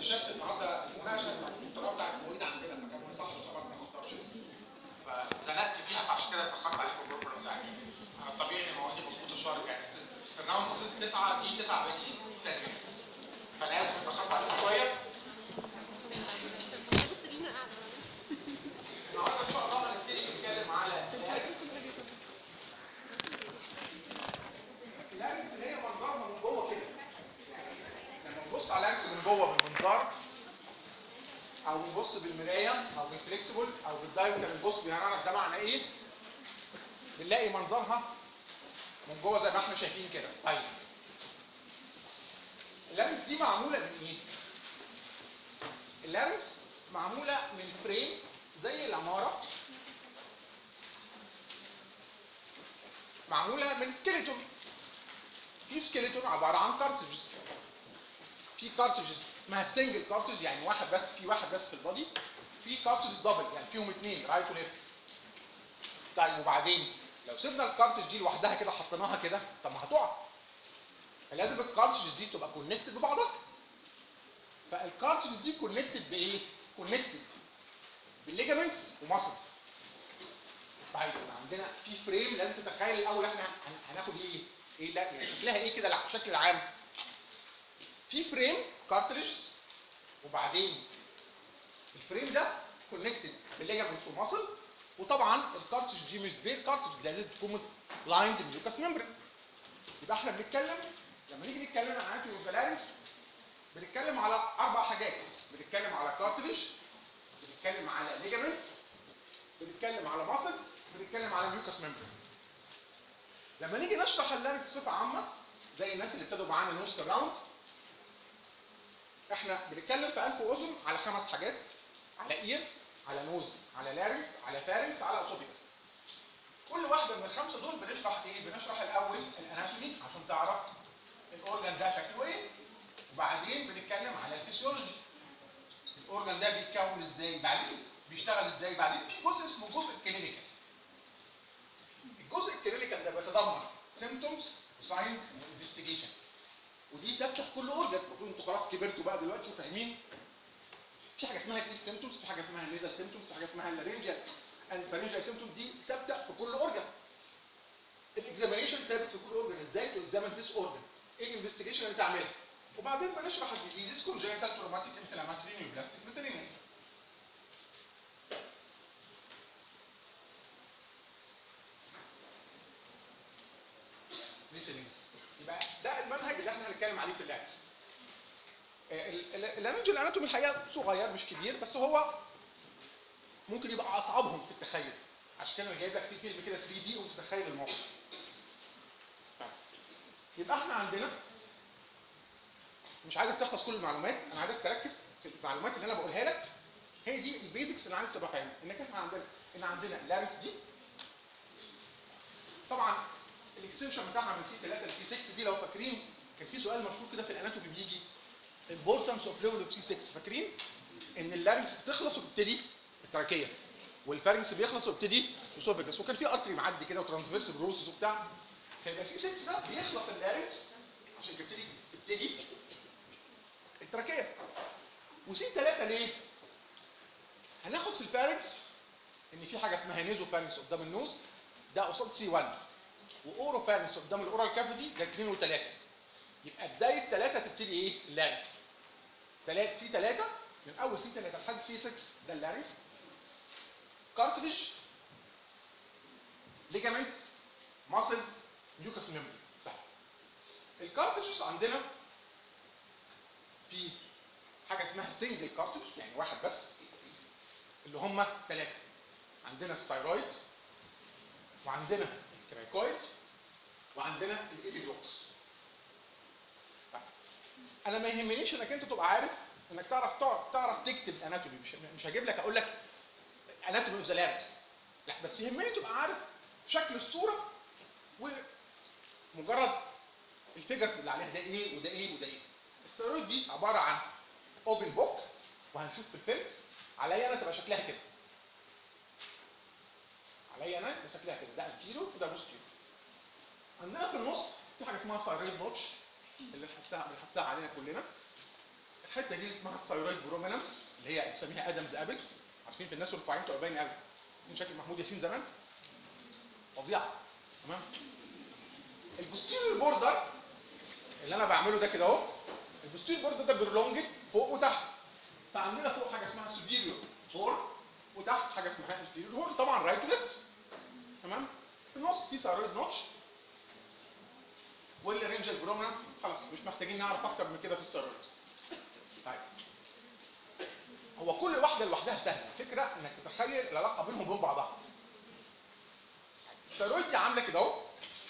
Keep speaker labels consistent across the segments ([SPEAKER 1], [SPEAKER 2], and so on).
[SPEAKER 1] اكتشفت النهارده المناقشه بتاعت الدكتوراه بتاعت المعيد عندنا فكان ما يصحش طبعا ما اختارش فزنقت فيها فعشان كده اتاخرت عليكم بربع ساعه على الطبيعي ان مواعيدي مظبوطه شهر يعني في الراوند تسعه دي تسعه باقي ثانيه فانا اسف اتاخرت عليكم شويه
[SPEAKER 2] بص لينا قاعده
[SPEAKER 1] النهارده ان شاء الله هنبتدي نتكلم على الاريكس الاريكس اللي هي منظرها من جوه كده يعني لما نبص على الاريكس من جوه بالمنظار او نبص بالمرايه او بالفليكسبل او بالدايمتر نبص هنعرف ده معناه ايه بنلاقي منظرها من جوه زي ما احنا شايفين كده طيب اللارنكس دي معموله من ايه؟ اللارنكس معموله من فريم زي العماره معموله من سكيلتون في سكيلتون عباره عن كارتجز في كارتجز اسمها سنجل كارتج يعني واحد بس في واحد بس في البادي في كارتجز دبل يعني فيهم اثنين رايت وليفت طيب وبعدين لو سيبنا الكارتج دي لوحدها كده حطيناها كده طب ما هتقع فلازم الكارتجز دي تبقى كونكتد ببعضها فالكارتجز دي كونكتد بايه؟ كونكتد بالليجامنتس وماسلز طيب عندنا في فريم لازم تتخيل الاول احنا هن- هناخد ايه؟ ايه لا يعني شكلها ايه كده الشكل العام؟ في فريم كارتلج وبعدين الفريم ده كونكتد بالليجامنتس وماسل وطبعا الكارتج دي مش سبير كارتج لازم تكون بلايند ميوكاس ميمبرين يبقى احنا بنتكلم لما نيجي نتكلم عن اناتومي اوف بنتكلم على اربع حاجات بنتكلم على كارتلج بنتكلم على ليجامنتس بنتكلم على ماسلز بنتكلم على ميوكاس ميمبرين لما نيجي نشرح اللارنكس بصفه عامه زي الناس اللي ابتدوا معانا نوست راوند احنا بنتكلم في انف واذن على خمس حاجات على اير على نوز على لارنكس على فارنكس على اسوفيكس كل واحده من الخمسه دول بنشرح ايه بنشرح الاول الاناتومي عشان تعرف الاورجان ده شكله ايه وبعدين بنتكلم على الفسيولوجي الاورجان ده بيتكون ازاي بعدين بيشتغل ازاي بعدين في جزء اسمه جزء الكلينيكال الجزء الكلينيكال ده بيتضمن سيمتومز وساينز وانفستيجيشن ودي ثابته في كل اورجان المفروض انتوا خلاص كبرتوا بقى دلوقتي وفاهمين في حاجه اسمها الاير سيمتومز في حاجه اسمها النيزل سيمتومز في حاجه اسمها اللارنجيال اند فارنجيال سيمتومز دي ثابته في كل اورجان الاكزامينيشن ثابت في كل اورجان ازاي تو اكزامين ذيس اورجان ايه الانفستيجيشن اللي تعملها وبعدين بنشرح الديزيزز كونجنتال تروماتيك انفلاماتوري نيوبلاستيك ميسيلينيس ميسيلينيس يبقى ده المنهج اللي احنا هنتكلم عليه في اللعبه اللانج الاناتومي الحقيقه صغير مش كبير بس هو ممكن يبقى اصعبهم في التخيل عشان كده انا جايب لك فيه فيلم كده 3 دي وتتخيل الموقف طيب. يبقى احنا عندنا مش عايزك تحفظ كل المعلومات انا عايزك تركز في المعلومات اللي انا بقولها لك هي دي البيزكس اللي عايز تبقى فاهمها انك احنا عندنا ان عندنا لارنكس دي طبعا الاكستنشن بتاعها من سي 3 لسي 6 دي لو فاكرين كان في سؤال مشهور كده في الاناتومي بيجي importance of level of C6 فاكرين ان اللارنكس بتخلص وبتبتدي التراكيه والفارنكس بيخلص وبتبتدي اسوفيجس وكان في ارتري معدي كده وترانسفيرس بروسس وبتاع فيبقى سي 6 ده بيخلص اللارنكس عشان تبتدي تبتدي التراكيه وسي 3 ليه؟ هناخد في الفارنكس ان في حاجه اسمها نيزو فارنكس قدام النوز ده قصاد سي 1 واورو فارنكس قدام الاورال كافيتي ده 2 و3 يبقى بدايه 3 تبتدي ايه؟ اللارنكس 3 سي 3 من اول سي 3 لحد سي 6 ده اللارنكس كارتريج ليجامنتس ماسلز ميوكس ميمبرين طيب الكارتريجز عندنا في حاجه اسمها سنجل كارتريج يعني واحد بس اللي هم ثلاثه عندنا الثايرويد وعندنا الكرايكويد وعندنا الابيدوكس انا ما يهمنيش انك انت تبقى عارف انك تعرف تعرف, تعرف تكتب اناتومي مش مش هجيب لك اقول لك اناتومي اوف ذا لارنكس لا بس يهمني تبقى عارف شكل الصوره ومجرد الفيجرز اللي عليها ده ايه وده ايه وده ايه الثيرويد دي عباره عن اوبن بوك وهنشوف في الفيلم عليا انا تبقى شكلها كده عليا انا تبقى شكلها كده ده انتيرو وده بوستيرو عندنا في النص في حاجه اسمها ثايرويد نوتش اللي بنحسها بنحسها علينا كلنا الحته دي اسمها الثايرويد برومينانس اللي هي بنسميها ادمز ابلز عارفين في الناس الرفيعين بتوع باين قوي عارفين شكل محمود ياسين زمان فظيعه تمام البوستيريور بوردر اللي انا بعمله ده كده اهو البوستيريور بوردر ده برولونجد فوق وتحت فعندنا فوق حاجه اسمها سوبيريور هورن وتحت حاجه اسمها انفيريور هورن طبعا رايت وليفت تمام في النص في ثايرويد نوتش والرينجل برومانس خلاص مش محتاجين نعرف اكتر من كده في الثايرويد طيب هو كل واحده لوحدها سهله الفكره انك تتخيل العلاقه بينهم وبين بعضها الثايرويد دي عامله كده اهو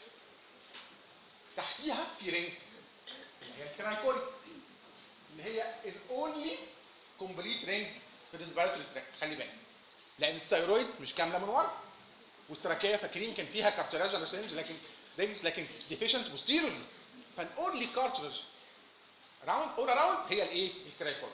[SPEAKER 1] تحتيها في رينج اللي هي الكرايكويد اللي هي الاونلي كومبليت رينج في الريسبيراتوري تراك خلي بالك لان الثايرويد مش كامله من ورا والتراكيه فاكرين كان فيها كارتراج رينج لكن رينجز لكن ديفيشنت بوستيرولي فالاونلي كارتراج راوند اول اراوند هي الايه؟ الكرايكويد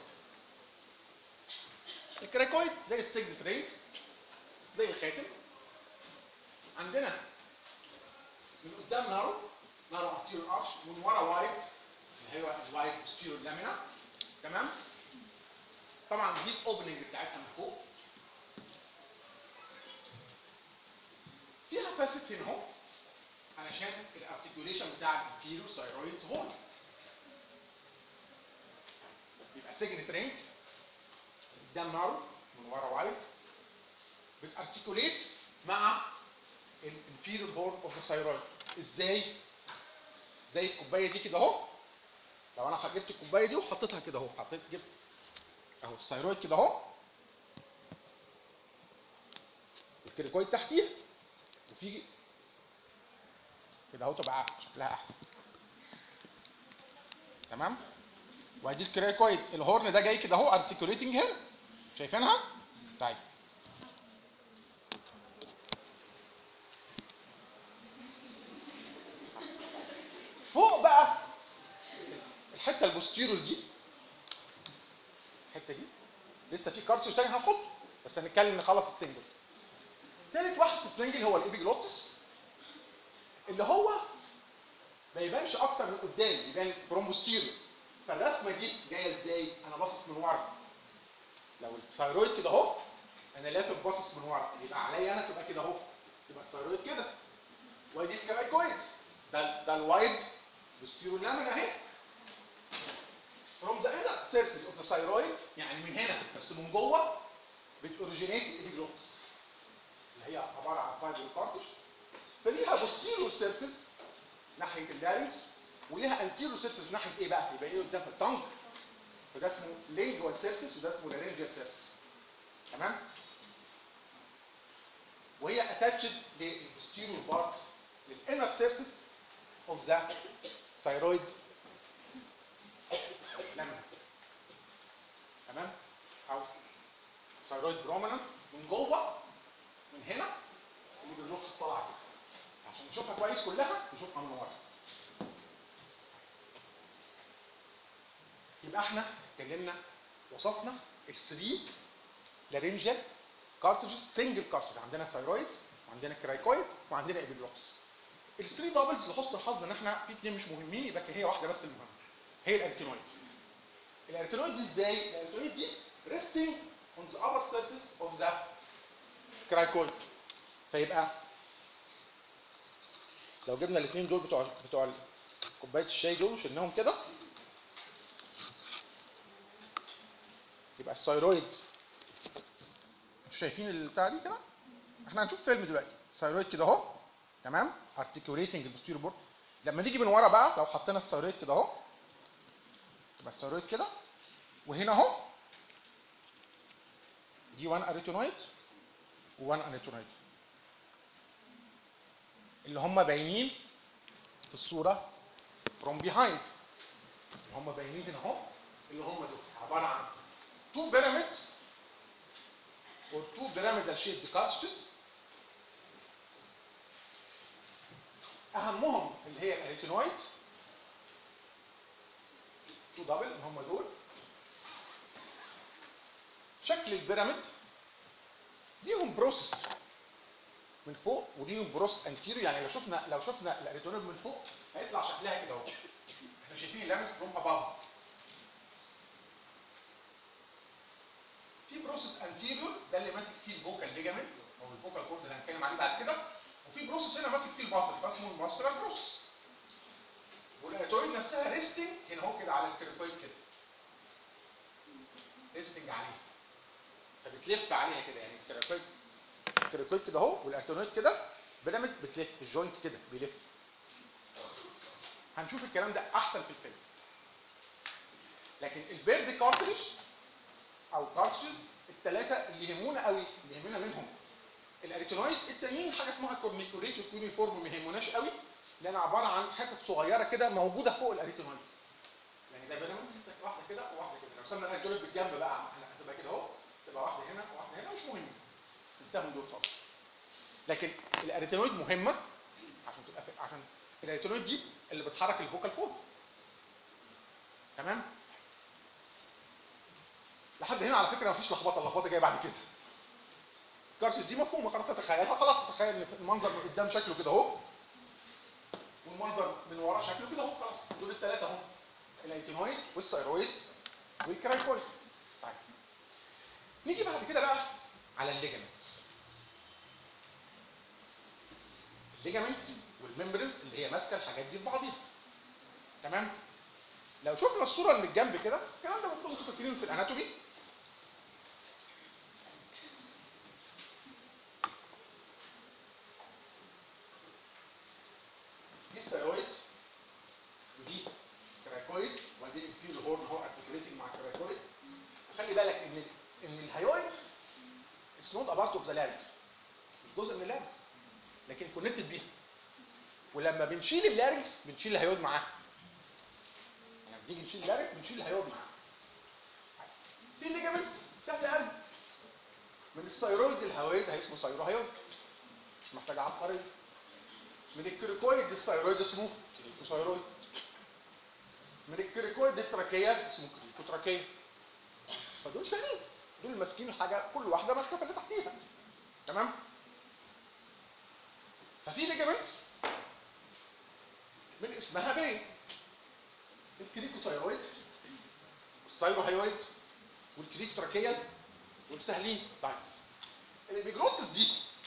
[SPEAKER 1] الكرايكويد زي السيجنت رينج زي الخاتم عندنا من قدام نارو نارو انتيريور ارش من ورا وايت اللي هو الوايت بوستيريور لامينا تمام طبعا دي الاوبننج بتاعتها من فوق فيها فاسد هنا اهو علشان الارتكيوليشن بتاع الانفيريور ثايرويد هون يبقى سيجنت رينج قدام نارو من ورا وايت بتارتكوليت مع الانفيريور هورن اوف ذا ثايرويد ازاي؟ زي الكوبايه دي كده اهو لو انا جبت الكوبايه دي وحطيتها كده اهو حطيت جبت اهو الثايرويد كده اهو الكريكويد تحتيها وفي كده اهو تبقى شكلها احسن تمام وادي الكريكويد الهورن ده جاي كده اهو ارتكوليتنج هنا شايفينها طيب فوق بقى الحته البوستيرور دي الحته دي لسه في كارتوش تاني هنحطه بس هنتكلم نخلص السنجل تالت واحد في السنجل هو الابيجلوتس اللي هو ما يبانش اكتر من قدام يبان فروم بوستيرور فالرسمه دي جايه ازاي؟ انا باصص من ورا لو الثايرويد كده اهو انا لافف باصص من ورا يبقى عليا انا تبقى كده اهو يبقى الثايرويد كده وادي الكرايكويد ده ده الوايد بوستيرور لامينا اهي from the inner surface of the thyroid يعني من هنا بس من جوه بتوريجينيت الابيجلوتس اللي هي عباره عن فايبر كارتش فليها بوستيرور سيرفيس ناحيه اللارynx وليها انتيرور سيرفيس ناحيه ايه بقى؟ يبقى ايه قدام في التنج فده اسمه لينجوال سيرفيس وده اسمه لارنجيال سيرفيس تمام؟ وهي اتاتشد للبوستيرور بارت للانر سيرفيس اوف ذا ثايرويد لامينا تمام؟ او ثايرويد برومينانس من جوه من هنا اللي بالنص طالعه كده عشان نشوفها كويس كلها نشوفها من ورا يبقى احنا اتكلمنا وصفنا ال 3 لارنجال كارتريجز سنجل كارتريج عندنا ثايرويد وعندنا كرايكويد وعندنا ايبيدروكس ال 3 دبلز لحسن الحظ ان احنا في اثنين مش مهمين يبقى هي واحده بس المهمه هي الاركينويد الاركينويد دي ازاي؟ الاركينويد دي resting on the upper surface of the كرايكويد فيبقى لو جبنا الاثنين دول بتوع بتوع كوبايه الشاي دول وشلناهم كده يبقى الثايرويد انتوا شايفين البتاع دي كده احنا هنشوف فيلم دلوقتي الثايرويد كده اهو تمام ارتكيوليتنج البوستيريور بورد لما نيجي من ورا بقى لو حطينا الثايرويد كده اهو يبقى الثايرويد كده وهنا اهو دي 1 اريتونويد و1 اريتونويد اللي هم باينين في الصوره from behind اللي هم باينين هنا اهو اللي هم دول عباره عن two pyramids or two pyramidal shaped cartridges اهمهم اللي هي الاريتينويد تو دبل اللي هم دول شكل البيراميد ليهم بروسس من فوق وليهم بروس انتيريور يعني لو شفنا لو شفنا الاريتينويد من فوق هيطلع شكلها كده اهو احنا شايفين اللامس فروم اباف بروسيس انتيريور ده اللي ماسك فيه الفوكال ليجامنت او الفوكال كورد اللي هنتكلم عليه بعد كده وفي بروسيس هنا ماسك فيه المصل فاسمه الماسكولار بروسيس والاريتويد نفسها ريستنج هنا اهو كده على الكريكويد كده ريستنج عليه فبتلف عليها كده يعني الكريكويد الكريكويد كده اهو والاريتويد كده بيراميد بتلف الجوينت كده بيلف هنشوف الكلام ده احسن في الفيلم لكن البيرد كارتريج او كارتريج الثلاثه اللي يهمونا قوي اللي يهمنا منهم الاريتينويد التانيين حاجه اسمها كورنيكوريت وكيونيفورم ما يهموناش قوي لان عباره عن حتت صغيره كده موجوده فوق الاريتينويد يعني ده بينهم حته واحده كده وواحده كده لو سمنا الاريتينويد بالجنب بقى احنا هتبقى كده اهو تبقى واحده هنا وواحده هنا مش مهم انساهم دول خالص لكن الاريتينويد مهمه عشان تبقى في- عشان الاريتينويد دي اللي بتحرك الفوكال كورد تمام لحد هنا على فكره مفيش لخبطه اللخبطه جايه بعد كده الكارسيس دي مفهومه خلاص تتخيلها خلاص تتخيل ان المنظر من قدام شكله كده اهو والمنظر من ورا شكله كده اهو خلاص دول الثلاثه اهو الايتينويد والثيرويد والكرايكويد طيب نيجي بعد كده بقى على الليجامنتس الليجامنتس والممبرنز اللي هي ماسكه الحاجات دي في بعضيها تمام لو شفنا الصوره اللي من الجنب كده الكلام ده المفروض انتوا فاكرينه في الاناتومي دي ستيرويد ودي كرايكويد وبعدين في الهورن اهو ارتكوليتنج مع الكرايكويد خلي بالك ان ان الهيويد اتس نوت ا بارت اوف ذا لارنكس مش جزء من اللارنكس لكن كونكتد بيها ولما بنشيل اللارنكس بنشيل الهيويد معاه يعني بنيجي نشيل اللارنكس بنشيل الهيويد معاه في ليجامنتس سهل قوي من الثيرويد للهيويد هيسمه ثيروهيويد مش محتاج عبقريه من الكريكويد للثيرويد اسمه كريكوثيرويد من الكريكويد للتراكيه اسمه كريكوتراكيه فدول سهلين دول ماسكين الحاجه كل واحده ماسكه في اللي تحتيها تمام ففي ليجامنتس من اسمها باين الكريكوثيرويد والثيروهيويد والكريكوتراكيه دول سهلين طيب الابيجلوتس دي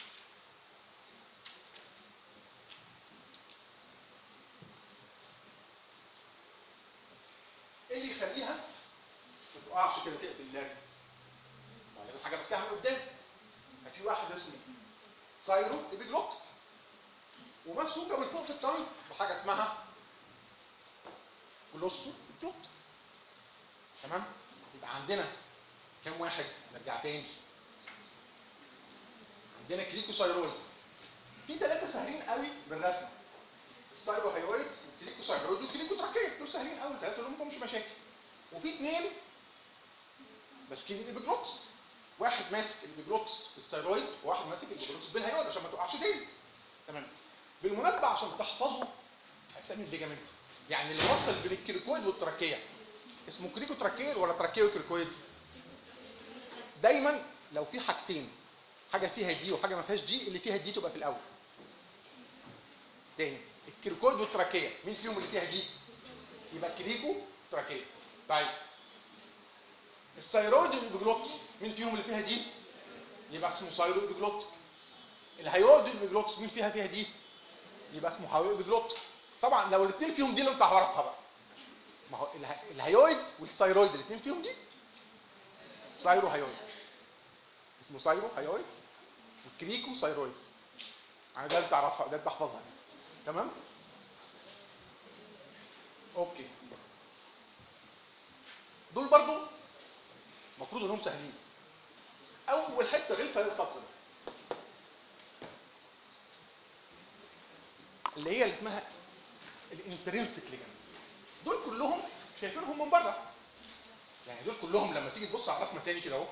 [SPEAKER 1] ايه اللي يخليها ما تقعش كده تقفل اللارنكس لازم حاجه ماسكاها من قدام ففي واحد اسمه سايرو ابيجلوت ومسكوكه من فوق في الطن بحاجه اسمها كولوسو ابيجلوت تمام يبقى عندنا كام واحد نرجع تاني عندنا كريكوسايرويد في ثلاثه سهلين قوي بالرسم الثايروهيرويد والكليكوثايرويد والكليكوتراكيه دول سهلين قوي ثلاثه دول مفيهمش مشاكل وفي اثنين ماسكين الابيجلوتس واحد ماسك الابيجلوتس بالثايرويد وواحد ماسك الابيجلوتس بالهيرويد عشان ما تقعش تاني تمام بالمناسبه عشان تحفظوا اسامي الليجامنت يعني اللي وصل بين الكليكويد والتراكيه اسمه كليكوتراكيه ولا تراكيه وكليكويد دايما لو في حاجتين حاجه فيها دي وحاجه ما فيهاش دي اللي فيها دي تبقى في الاول تاني الكريكويد والتراكيه مين فيهم اللي فيها دي يبقى الكريكو تراكيه طيب الثيرويد والبيجلوتس مين فيهم اللي فيها دي يبقى اسمه ثيرويد بيجلوت الهيويد والبيجلوتس مين فيها فيها دي يبقى اسمه هيويد بيجلوت طبعا لو الاثنين فيهم دي اللي انت هتعرفها بقى ما هو اله- الهيويد والثيرويد الاثنين فيهم دي ثايرو هيويد اسمه ثايرو هيويد والكريكو ثيرويد يعني ده اللي تعرفها ده اللي تحفظها تمام اوكي دول برضو المفروض انهم سهلين اول حته غلسه هي السطر ده اللي هي اللي اسمها الانترنسك ليجامنت دول كلهم شايفينهم من بره يعني دول كلهم لما تيجي تبص على الرسمه تاني كده اهو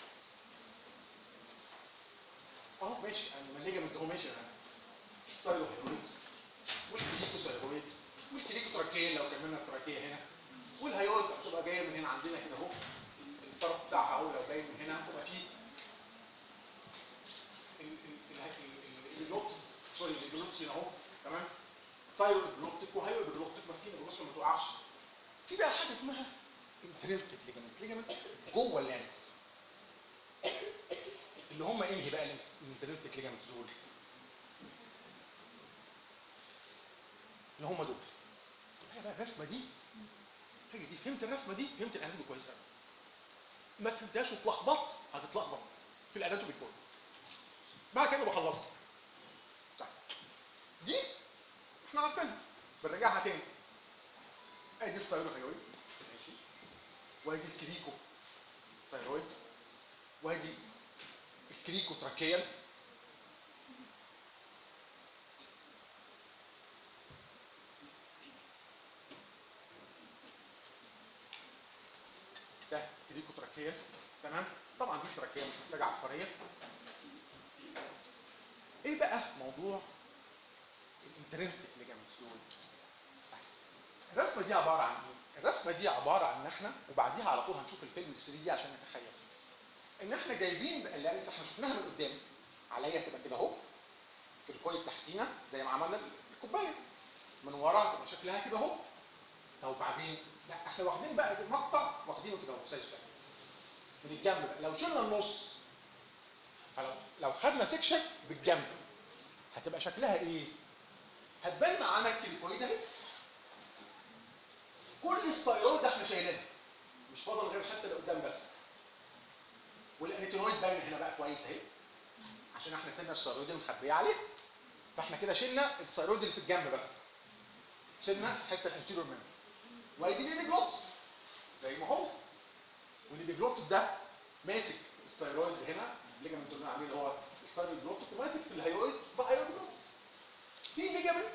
[SPEAKER 1] اهو ماشي انا الليجامنت اهو ماشي انا الثايروهيرويد والكليكوثايرويد والكليكوتراكيه لو كملنا التراكيه هنا والهيويد هتبقى جايه من هنا عندنا كده اهو الطرف بتاعها اهو لو جاي من هنا هتبقى فيه اللوكس سوري اللوكس هنا اهو تمام ثايرويد بلوكتيك وهيويد بلوكتيك ماسكين الرسمه ما تقعش في بقى حاجه اسمها انترنسك ليجامنت ليجامنت جوه اللانكس اللي هم انهي بقى الانترنسك ليجامنت دول اللي هم دول هي بقى الرسمه دي هي دي فهمت الرسمه دي فهمت الاناتومي كويس قوي ما فهمتهاش واتلخبطت هتتلخبط في الاناتومي كله بعد كده بخلصها طيب دي احنا عارفينها بنرجعها تاني ادي الثايرويد ماشي وادي الكريكو ثايرويد وادي الكريكو تراكيال ده كريكو تراكيال تمام طبعا دي تراكيه مش محتاجه عبقريه ايه بقى موضوع الانترنسك ليجامنتس دول الرسمه دي عباره عن ايه الرسمه دي عباره عن ان احنا وبعديها على طول هنشوف الفيلم 3 دي عشان نتخيل ان احنا جايبين اللاريس احنا شفناها من قدام عليا تبقى كده اهو الكويت تحتينا زي ما عملنا الكوبايه من وراها تبقى شكلها كده اهو طب وبعدين لا احنا واخدين بقى المقطع واخدينه كده اهو زي كده من الجنب بقى لو شلنا النص فلو لو خدنا سكشن بالجنب هتبقى شكلها ايه؟ هتبان معانا الكليكويد اهي كل الثيرويد احنا شايلينها مش فاضل غير حتى اللي قدام بس والانيتينويد باين هنا بقى كويس اهي عشان احنا سيبنا الثيرويد مخبيه عليه فاحنا كده شلنا الثيرويد اللي في الجنب بس شلنا الحته الانتيريور منه وادي الابيجلوتس زي ما هو والابيجلوتس ده ماسك الثيرويد هنا الليجامنت اللي عليه اللي هو الثيرويد جلوت اوتوماتيك في الهيويد بهيويد جلوت في ليجامنت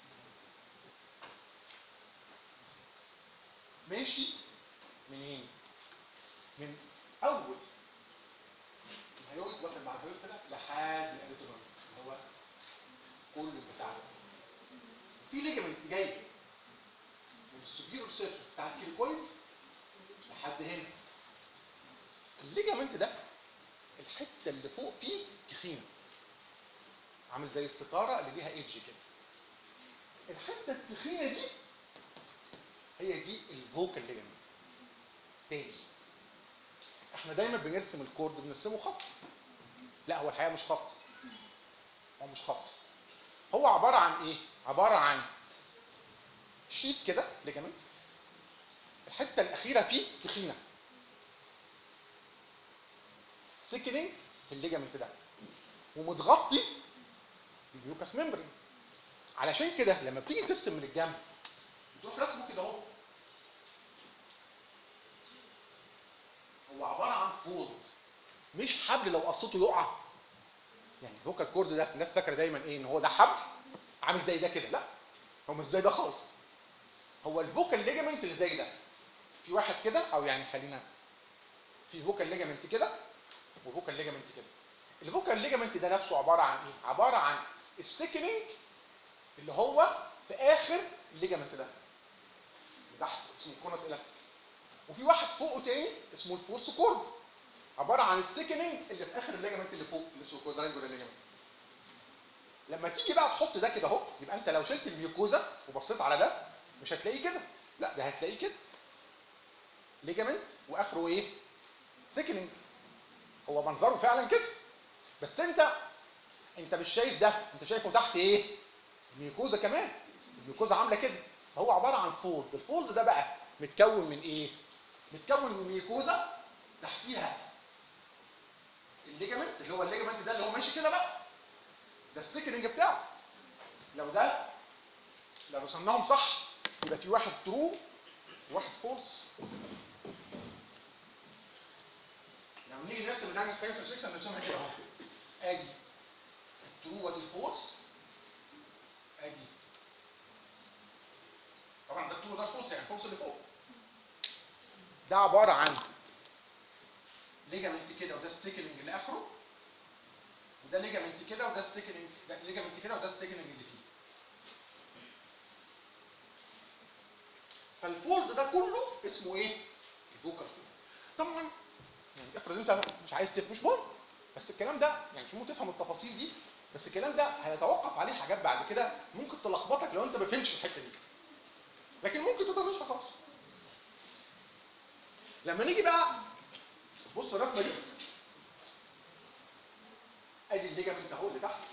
[SPEAKER 1] ماشي منين؟ من اول الهيويد واخد مع الهيويد كده لحد الاليتونويد اللي هو كل البتاع ده في ليجامنت جاي من السوبيرور سيرفر بتاع الكيلكويد لحد هنا الليجامنت ده الحته اللي فوق فيه تخينه عامل زي الستاره اللي ليها ايدج كده الحته التخينه دي هي دي الفوكال ليجامنت تاني احنا دايما بنرسم الكورد بنرسمه خط لا هو الحقيقه مش خط هو مش خط هو عباره عن ايه عباره عن شيت كده ليجامنت الحته الاخيره فيه تخينه سيكنينج في الليجامنت ده ومتغطي بالميوكاس ممبرين علشان كده لما بتيجي ترسم من الجنب بتروح رسمه كده اهو هو عباره عن فولد مش حبل لو قصته يقع يعني الفوكال كورد ده الناس فاكره دايما ايه ان هو ده حبل عامل زي ده كده لا هو مش زي ده خالص هو الفوكال ليجامنت اللي زي ده في واحد كده او يعني خلينا في فوكال ليجامنت كده وفوكال ليجامنت كده الفوكال ليجامنت ده نفسه عباره عن ايه عباره عن السيكنينج اللي هو في اخر الليجامنت ده اللي تحت اسمه كونس الاستيكس وفي واحد فوقه تاني اسمه الفورس كورد عباره عن السيكنينج اللي في اخر الليجامنت اللي فوق اللي اسمه كوادرانجولار ليجامنت لما تيجي بقى تحط ده كده اهو يبقى انت لو شلت الميوكوزا وبصيت على ده مش هتلاقيه كده لا ده هتلاقيه كده ليجامنت واخره ايه سيكنينج هو منظره فعلا كده بس انت انت مش شايف ده انت شايفه تحت ايه الميوكوزا كمان الميوكوزا عامله كده فهو عباره عن فولد الفولد ده بقى متكون من ايه متكون من ميوكوزا تحتيها الليجامنت اللي هو الليجامنت ده اللي هو ماشي كده بقى ده السيكننج بتاعه لو ده لو رسمناهم صح يبقى في واحد ترو وواحد فولس لو نيجي نرسم نعمل ساينس سيكشن نرسمها كده اهو ادي الترو وادي الفولس ادي طبعا ده الترو ده الفولس يعني الفولس اللي فوق ده عباره عن ليجامنت كده وده السيكننج اللي اخره وده ليجامنت كده وده السيكننج ده ليجامنت كده وده السيكننج اللي فيه فالفولد ده كله اسمه ايه الفوكال فولد طبعا يعني افرض انت مش عايز تفهم مش مهم بس الكلام ده يعني مش مهم تفهم التفاصيل دي بس الكلام ده هيتوقف عليه حاجات بعد كده ممكن تلخبطك لو انت ما فهمتش الحته دي لكن ممكن تطنشها خالص لما نيجي بقى بص الرسمه دي الليجامنت اهو اللي تحت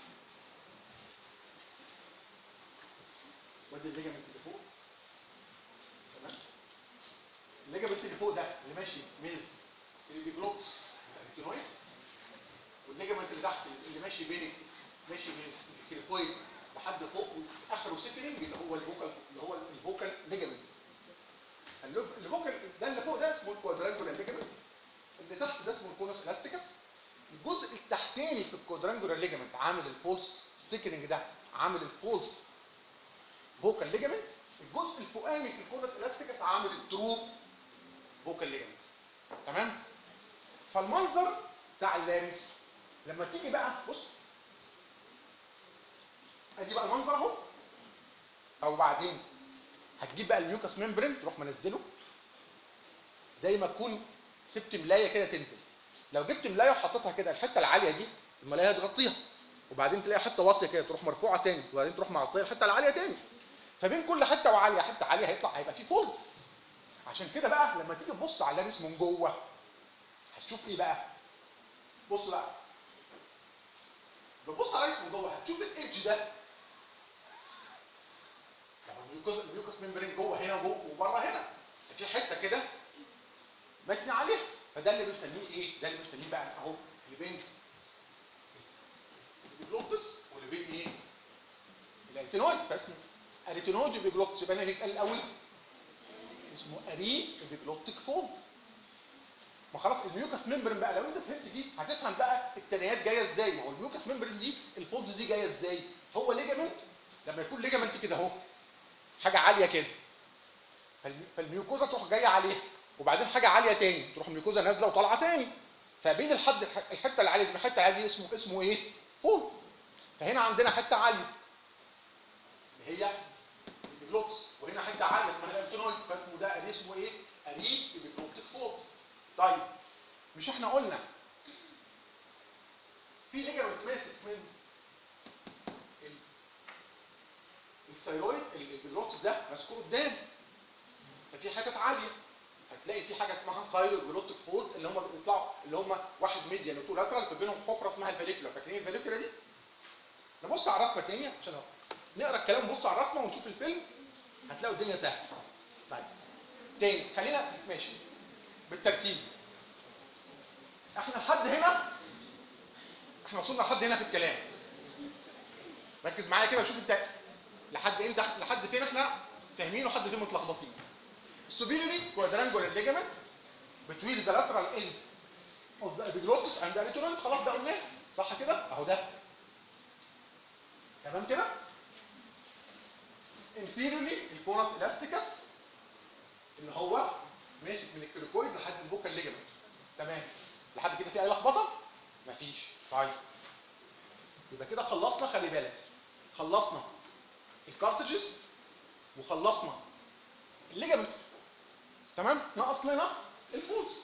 [SPEAKER 1] وادي الليجامنت اللي فوق تمام الليجامنت اللي فوق ده اللي ماشي من البيبلوكس الانتينويد والليجامنت اللي تحت اللي ماشي بين ماشي من الكيلكويد لحد فوق اخره سيكلينج اللي هو الفوكال اللي هو الفوكال ليجامنت الفوكال ده اللي فوق ده اسمه الكوادرانجولار ليجامنت اللي تحت ده اسمه الكونس الاستيكس الجزء التحتاني في الكوادرانجولار ليجامنت عامل الفولس سيكلينج ده عامل الفولس فوكال ليجامنت الجزء الفوقاني في الكونس الاستيكس عامل الترو فوكال ليجامنت تمام فالمنظر بتاع اللارنكس لما تيجي بقى بص ادي بقى المنظر اهو او بعدين هتجيب بقى الميوكس ممبرين تروح منزله زي ما تكون سبت ملايه كده تنزل لو جبت ملايه وحطيتها كده الحته العاليه دي الملايه هتغطيها وبعدين تلاقي حته واطيه كده تروح مرفوعه تاني وبعدين تروح مغطيه الحته العاليه تاني فبين كل حته وعاليه حته عاليه هيطلع هيبقى في فولد عشان كده بقى لما تيجي تبص على اللارس من جوه هتشوف ايه بقى بص بقى بتبص على اللارس من جوه هتشوف الايدج ده الميوكس الميوكس ممبرين جوه هنا وجوه وبره هنا في حته كده متني عليها فده اللي بنسميه ايه ده اللي بنسميه بقى اهو اللي بين البيجلوتس واللي بين ايه الانتينويد فاسمه اريتينويد بيجلوتس يبقى انا هيتقال الاول اسمه اري بيجلوتيك فولد ما خلاص الميوكس ممبرين بقى لو انت فهمت دي هتفهم بقى التنايات جايه ازاي ما هو الميوكس ممبرين دي الفولدز دي جايه ازاي هو ليجامنت لما يكون ليجامنت كده اهو حاجه عاليه كده فالميوكوزا تروح جايه عليها وبعدين حاجه عاليه تاني تروح الميوكوزا نازله وطالعه تاني فبين الحد الحته العاليه دي الحته العاليه دي اسمه اسمه ايه فولد فهنا عندنا حته عاليه اللي هي البيجلوتس وهنا حته عاليه اسمها الانتينويد فاسمه ده اري اسمه ايه اري بيجلوتيك فولد طيب مش احنا قلنا في ليجامنت ماسك من الثيرويد البيجلوتس ده ماسكه قدام ففي حتت عاليه هتلاقي في حاجه اسمها سايلو جلوتيك فولد اللي هم بيطلعوا اللي هم واحد ميديان وتو لاترال في بينهم حفره اسمها الفاليكولا فاكرين الفاليكولا دي؟ نبص على الرسمه تاني عشان نقرا الكلام نبص على الرسمه ونشوف الفيلم هتلاقوا الدنيا سهله. طيب تاني خلينا ماشي بالترتيب. احنا لحد هنا احنا وصلنا لحد هنا في الكلام. ركز معايا كده وشوف انت لحد امتى لحد فين احنا فاهمين وحد فين متلخبطين. superiorly quadrangular ligament between the lateral end of the epiglottis and the arytenoid خلاص ده قلناه صح كده اهو ده تمام كده inferiorly الكونس elasticus اللي هو ماشي من الكليكويد لحد البوكال ليجمنت تمام لحد كده في اي لخبطه مفيش طيب يبقى كده خلصنا خلي بالك خلصنا الكارتجز وخلصنا الليجمنتس تمام ناقص لنا الفولز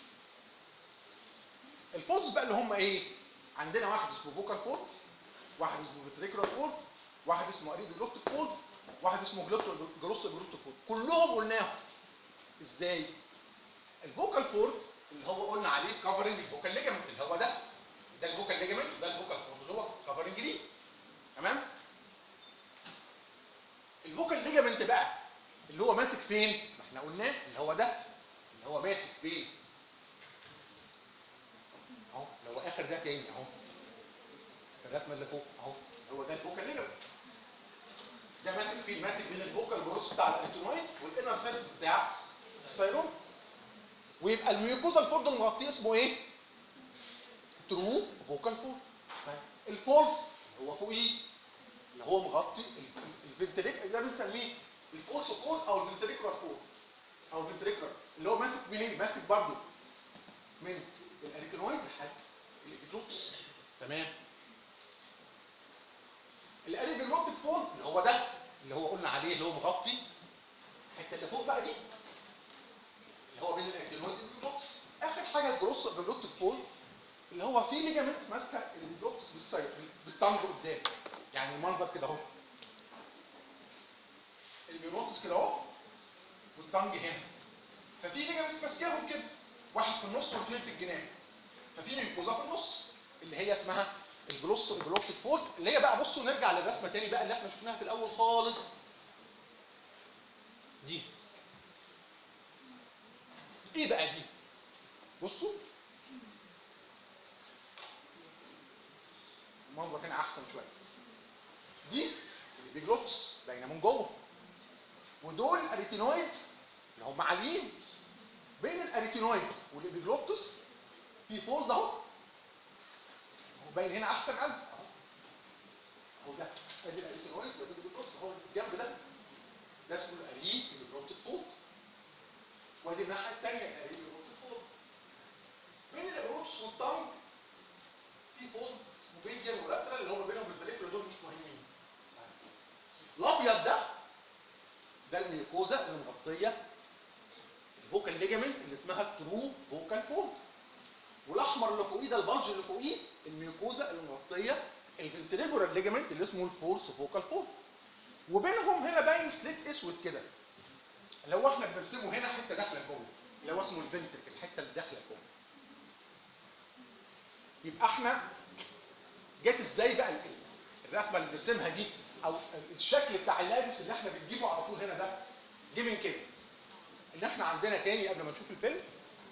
[SPEAKER 1] الفولز بقى اللي هم ايه عندنا واحد اسمه فوكال فولد واحد اسمه فيتريكولار فولد واحد اسمه اريد جلوتيك فولد واحد اسمه جلوس جلوتيك فولد كلهم قلناهم ازاي الفوكال فولد اللي هو قلنا عليه كفرنج الفوكال ليجمنت اللي هو ده ده الفوكال ليجمنت وده الفوكال فولد اللي هو كفرنج ليه تمام الفوكال ليجمنت بقى اللي هو ماسك فين ما احنا قلناه اللي هو ده اللي هو ماسك فين اهو اللي هو اخر ده تاني اهو الرسمه اللي فوق اهو هو ده الفوكال ليجمنت ده ماسك فين ماسك بين الفوكال بروس بتاع الانتونويد والانر سيرفيس بتاع السيروم ويبقى الميوكوزا الفورد المغطيه اسمه ايه ترو فوكال فورد الفولس هو فوقيه اللي هو مغطي الفنتريك ده بنسميه الفولس كول او الفنتريكولار كول او الفنتريكولار اللي هو ماسك منين ماسك برضه من الاريكنويد لحد الابيجلوتس تمام الاريكنويد فول اللي هو ده اللي هو قلنا عليه اللي هو مغطي الحته اللي فوق بقى دي اللي هو بين الاريكنويد والابيجلوتس اخر حاجه الجروس ابيجلوتيك فول اللي هو فيه ليجامنت ماسكه الابيجلوتس بالسايد بالتانج قدام يعني المنظر كده اهو البيروتس كده اهو والتانج هنا ففي ليجامنت ماسكاهم كده واحد في النص واثنين في الجناب ففي ميكوزا في النص اللي هي اسمها الجلوس الجلوستيك فولد اللي هي بقى بصوا نرجع للرسمه تاني بقى اللي احنا شفناها في الاول خالص دي ايه بقى دي بصوا المنظر هنا احسن شويه دي البيجلوتس باينه من جوه ودول اريتينويد اللي هم عاليين بين الاريتينويد والابيجلوتس في فولد اهو هو باين هنا احسن قوي اهو اهو ده ادي الاريتينويد وادي الابيجلوتس اهو الجنب ده ده اسمه الاري الابيجلوتيك فولد وادي الناحيه الثانيه الاري الابيجلوتيك فولد بين الابيجلوتس والتانج في فولد اسمه بينجر ولاترال اللي هو بينهم الفاليكولا دول مش مهمين الابيض ده ده الميوكوزا اللي مغطيه الفوكال ليجامنت اللي اسمها ترو فوكال فولد والاحمر اللي فوقيه ده البلج اللي فوقيه الميوكوزا اللي مغطيه الفنتريجولار ليجامنت اللي اسمه الفورس فوكال فولد وبينهم هنا باين سليت اسود كده اللي هو احنا بنرسمه هنا حته داخله جوه اللي هو اسمه الفنترك الحته اللي داخله جوه يبقى احنا جت ازاي بقى ال- الرسمه اللي بنرسمها دي او الشكل بتاع اللابس اللي احنا بنجيبه على طول هنا ده جه من كده ان احنا عندنا تاني قبل ما نشوف الفيلم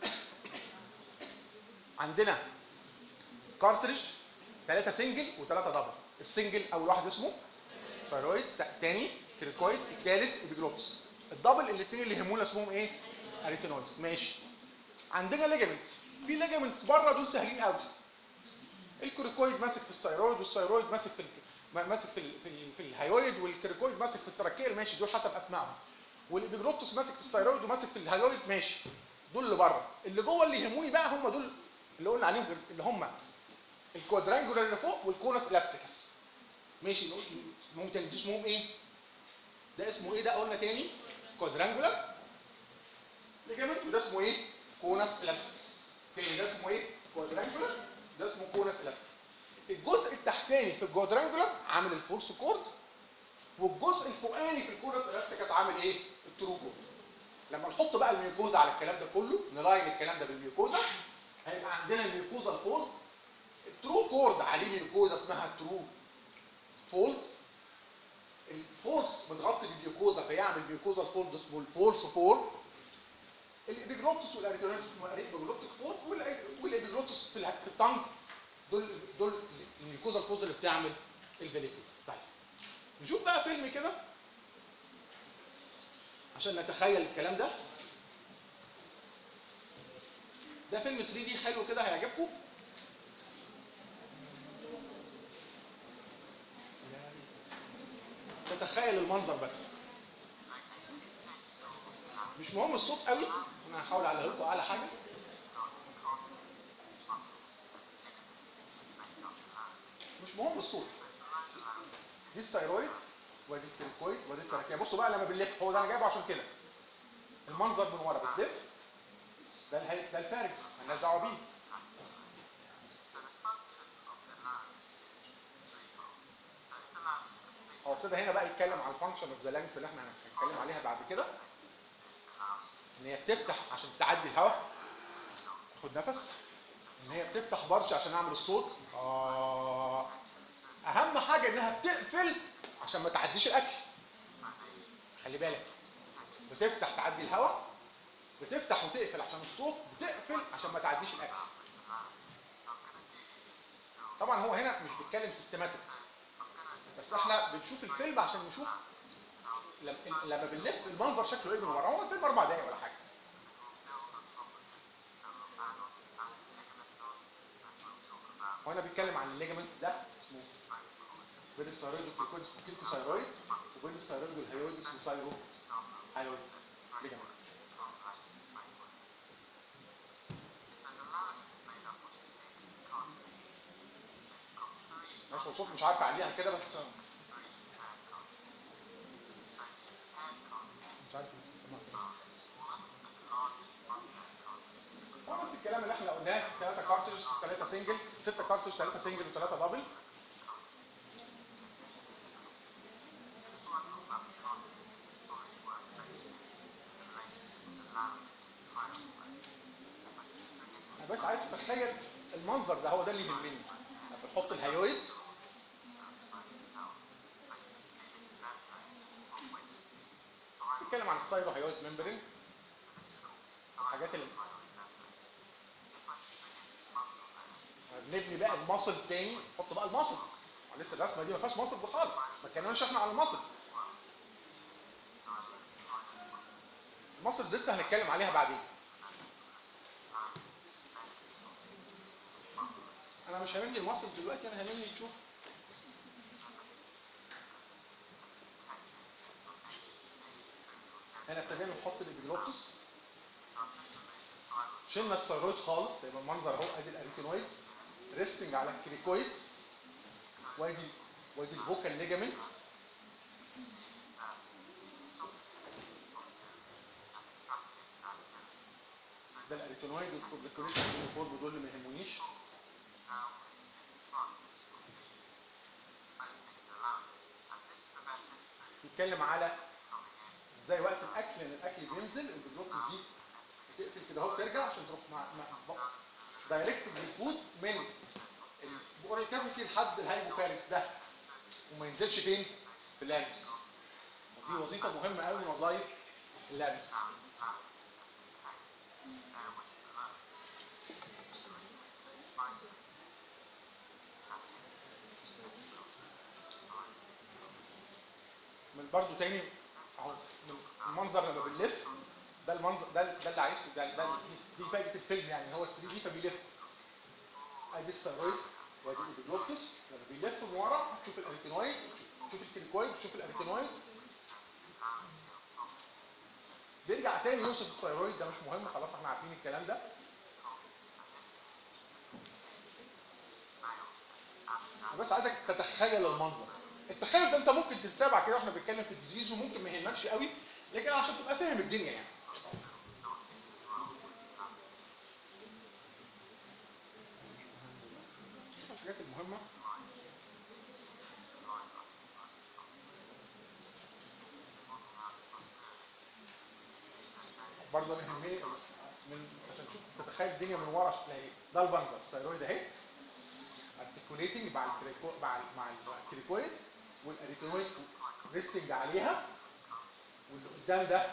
[SPEAKER 1] عندنا كارتريج ثلاثة سنجل وثلاثة دبل السنجل اول واحد اسمه ثايرويد تاني كريكويد الثالث ابيجلوتس الدبل الاثنين اللي يهمونا اسمهم ايه اريتينويدز ماشي عندنا ليجامنتس في ليجامنتس بره دول سهلين قوي الكوريكويد ماسك في الثايرويد والثايرويد ماسك في ال... ماسك في ال... في, ال... في الهايويد والكريكويد ماسك في التراكيل ماشي دول حسب اسمائهم والابيجلوتس ماسك في الثايرويد وماسك في الهايويد ماشي دول اللي بره اللي جوه اللي يهموني بقى هم دول اللي قلنا عليهم اللي هم الكوادرانجولار اللي فوق والكونس الاستيكس ماشي نقول ممكن دي اسمهم ايه ده اسمه ايه ده قلنا تاني كوادرانجولار ليجامنت وده اسمه ايه كونس الاستيكس تاني ده اسمه ايه كوادرانجولار ده اسمه كونس الاستيكس الجزء التحتاني في الكوادرانجولار عامل الفورس كورد والجزء الفوقاني في الكونس الاستيكس عامل ايه الترو كورد لما نحط بقى الميوكوزا على الكلام ده كله نلاين الكلام ده بالميوكوزا هيبقى عندنا الميوكوزا الفولد الترو كورد عليه ميوكوزا اسمها ترو فولد الفورس متغطي بالميوكوزا فيعمل ميوكوزا الفولد اسمه الفورس فولد الابيجلوتس والاريتونيتس اسمه اريبيجلوتيك فولد والابيجلوتس في الها- في التانج دول دول الميوكوزا الفولد اللي بتعمل الفاليكول طيب نشوف بقى فيلم كده عشان نتخيل الكلام ده ده فيلم 3 دي حلو كده هيعجبكم تتخيل المنظر بس مش مهم الصوت قوي انا هحاول اعلى لكم اعلى حاجه مش مهم الصوت دي الثايرويد ودي التريكويد ودي التراكيه بصوا بقى لما بنلف هو ده انا جايبه عشان كده المنظر من ورا بتلف ده الهي... ده الفاركس مالناش دعوه بيه هو ابتدى هنا بقى يتكلم على الفانكشن اوف ذا لانجز اللي احنا هنتكلم عليها بعد كده ان هي بتفتح عشان تعدي الهواء خد نفس ان هي بتفتح برش عشان اعمل الصوت آه. اهم حاجه انها بتقفل عشان ما تعديش الاكل خلي بالك بتفتح تعدي الهواء بتفتح وتقفل عشان الصوت بتقفل عشان ما تعديش الاكل طبعا هو هنا مش بيتكلم سيستماتيك بس احنا بنشوف الفيلم عشان نشوف لما لما بنلف المنظر شكله ايه من ورا هو الفيلم اربع دقايق ولا حاجه هو انا بيتكلم عن الليجمنت ده اسمه بين الثايرويد والكورتيكويد اسمه كيلكوثايرويد وبين الثايرويد والهيويد اسمه ثايرو هايويد ليجمنت ماشي هو صوت مش عارف اعليه عن كده بس مش عارف سمعت كده هو نفس الكلام اللي احنا قلناه ثلاثة كارتج ثلاثة سنجل ستة كارتج ثلاثة سنجل وثلاثة دبل انا بس عايز اتخيل المنظر ده هو ده اللي يهمني نحط الهيويد نتكلم عن السايرو هيويد ممبرين الحاجات اللي بنبني بقى الماسلز تاني نحط بقى الماسلز لسه الرسمه دي ما فيهاش ماسلز خالص ما اتكلمناش احنا عن الماسلز الماسلز لسه هنتكلم عليها بعدين انا مش هاممني الماسلز دلوقتي انا هاممني نشوف هنا ابتدينا نحط الابيجلوتس شلنا الثيرويد خالص يبقى المنظر اهو ادي الاريتينويد ريستنج على الكريكويد وادي وادي الفوكال ليجامنت ده الاريتينويد والكوربيكوليشن والفورم دول اللي ما يهمونيش نتكلم على ازاي وقت الاكل ان الاكل بينزل البلوك دي تقفل كده اهو ترجع عشان تروح مع مع دايركت بالفود من الاورال كافيتي لحد الهايبوفارنكس ده وما ينزلش فين في اللارنكس ودي وظيفه مهمه قوي من وظائف اللارنكس من برضو تاني اهو من المنظر لما بنلف ده المنظر ده ده اللي عايزه ده, ده دي فايده الفيلم يعني هو 3 دي فبيلف ادي الثيرويد وادي الابيجلوتس لما بيلف من ورا تشوف الاريتينويد تشوف الكريكويد تشوف الاريتينويد بيرجع تاني يوصف الثيرويد ده مش مهم خلاص احنا عارفين الكلام ده بس عايزك تتخيل المنظر التخيل ده انت ممكن تنساه بعد كده واحنا بنتكلم في الديزيز وممكن ما يهمكش قوي لكن عشان تبقى فاهم الدنيا يعني الحاجات المهمه برضه انا يهمني من عشان تشوف تتخيل الدنيا من ورا شكلها ايه ده البنزر الثيرويد اهي ارتكوليتنج مع الكريكو مع ال مع الكريكويد والاريتينويد ريستنج عليها واللي قدام ده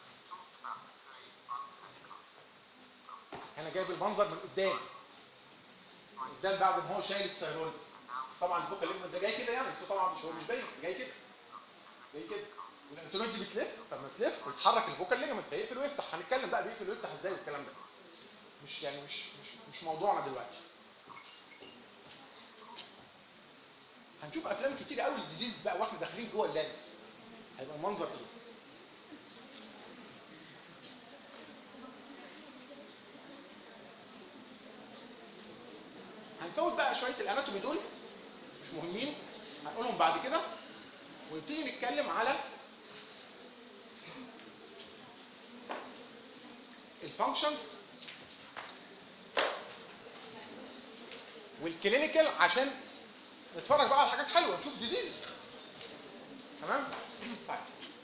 [SPEAKER 1] هنا جايب المنظر من قدام قدام بعد ما هو شايل الثيرويد طبعا الفوكال ليجمنت ده جاي كده يعني بس طبعا مش هو مش باين جاي كده جاي كده والاريتينويد دي بتلف فلما تلف ويتحرك الفوكال ليجمنت فيقفل ويفتح هنتكلم بقى بيقفل ويفتح ازاي والكلام ده مش يعني مش مش مش موضوعنا دلوقتي هنشوف افلام كتير قوي الديزيز بقى واحنا داخلين جوه اللانس هيبقى المنظر ايه هنفوت بقى شويه الاناتومي دول مش مهمين هنقولهم بعد كده ونبتدي نتكلم على الفانكشنز والكلينيكال عشان نتفرج بقى على حاجات حلوه نشوف ديزيز تمام طيب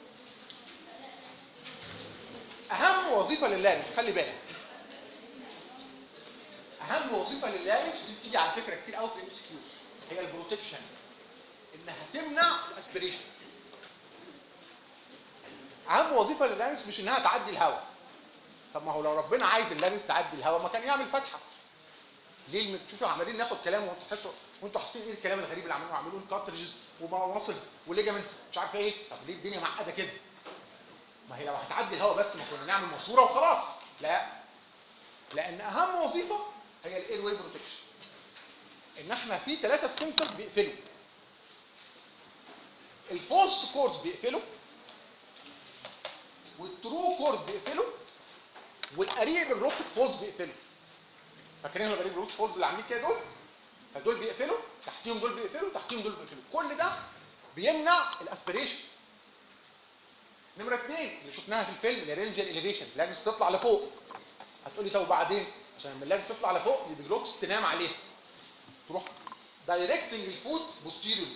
[SPEAKER 1] اهم وظيفه لللارنكس خلي بالك اهم وظيفه لللارنكس دي بتيجي على فكره كتير قوي في الام اس كيو هي البروتكشن انها تمنع الاسبريشن اهم وظيفه لللارنكس مش انها تعدي الهواء طب ما هو لو ربنا عايز اللارنكس تعدي الهواء ما كان يعمل فتحه ليه الم- شوفوا عمالين ناخد كلام وانتوا تحسوا وانتوا حاسين ايه الكلام الغريب اللي عمالين عاملين كارتريجز وماسلز وليجامنتس مش عارف ايه طب ليه الدنيا معقده كده ما هي لو هتعدي الهواء بس ما كنا نعمل ماسوره وخلاص لا لان اهم وظيفه هي الاير واي بروتكشن ان احنا في ثلاثه سكنترز بيقفلوا الفولس كوردز بيقفلوا والترو كورد بيقفلوا والقريب الروتك فولز بيقفلوا فاكرين الغريب الروت فولز اللي عاملين كده دول فدول بيقفلوا تحتيهم دول بيقفلوا تحتيهم دول بيقفلوا كل ده بيمنع الاسبريشن نمره اثنين اللي شفناها في الفيلم الرينجر اليفيشن اللارنكس بتطلع لفوق هتقولي طب وبعدين عشان لما اللارنكس تطلع لفوق البيجلوكس تنام عليها تروح دايركتنج الفود بوستيريوري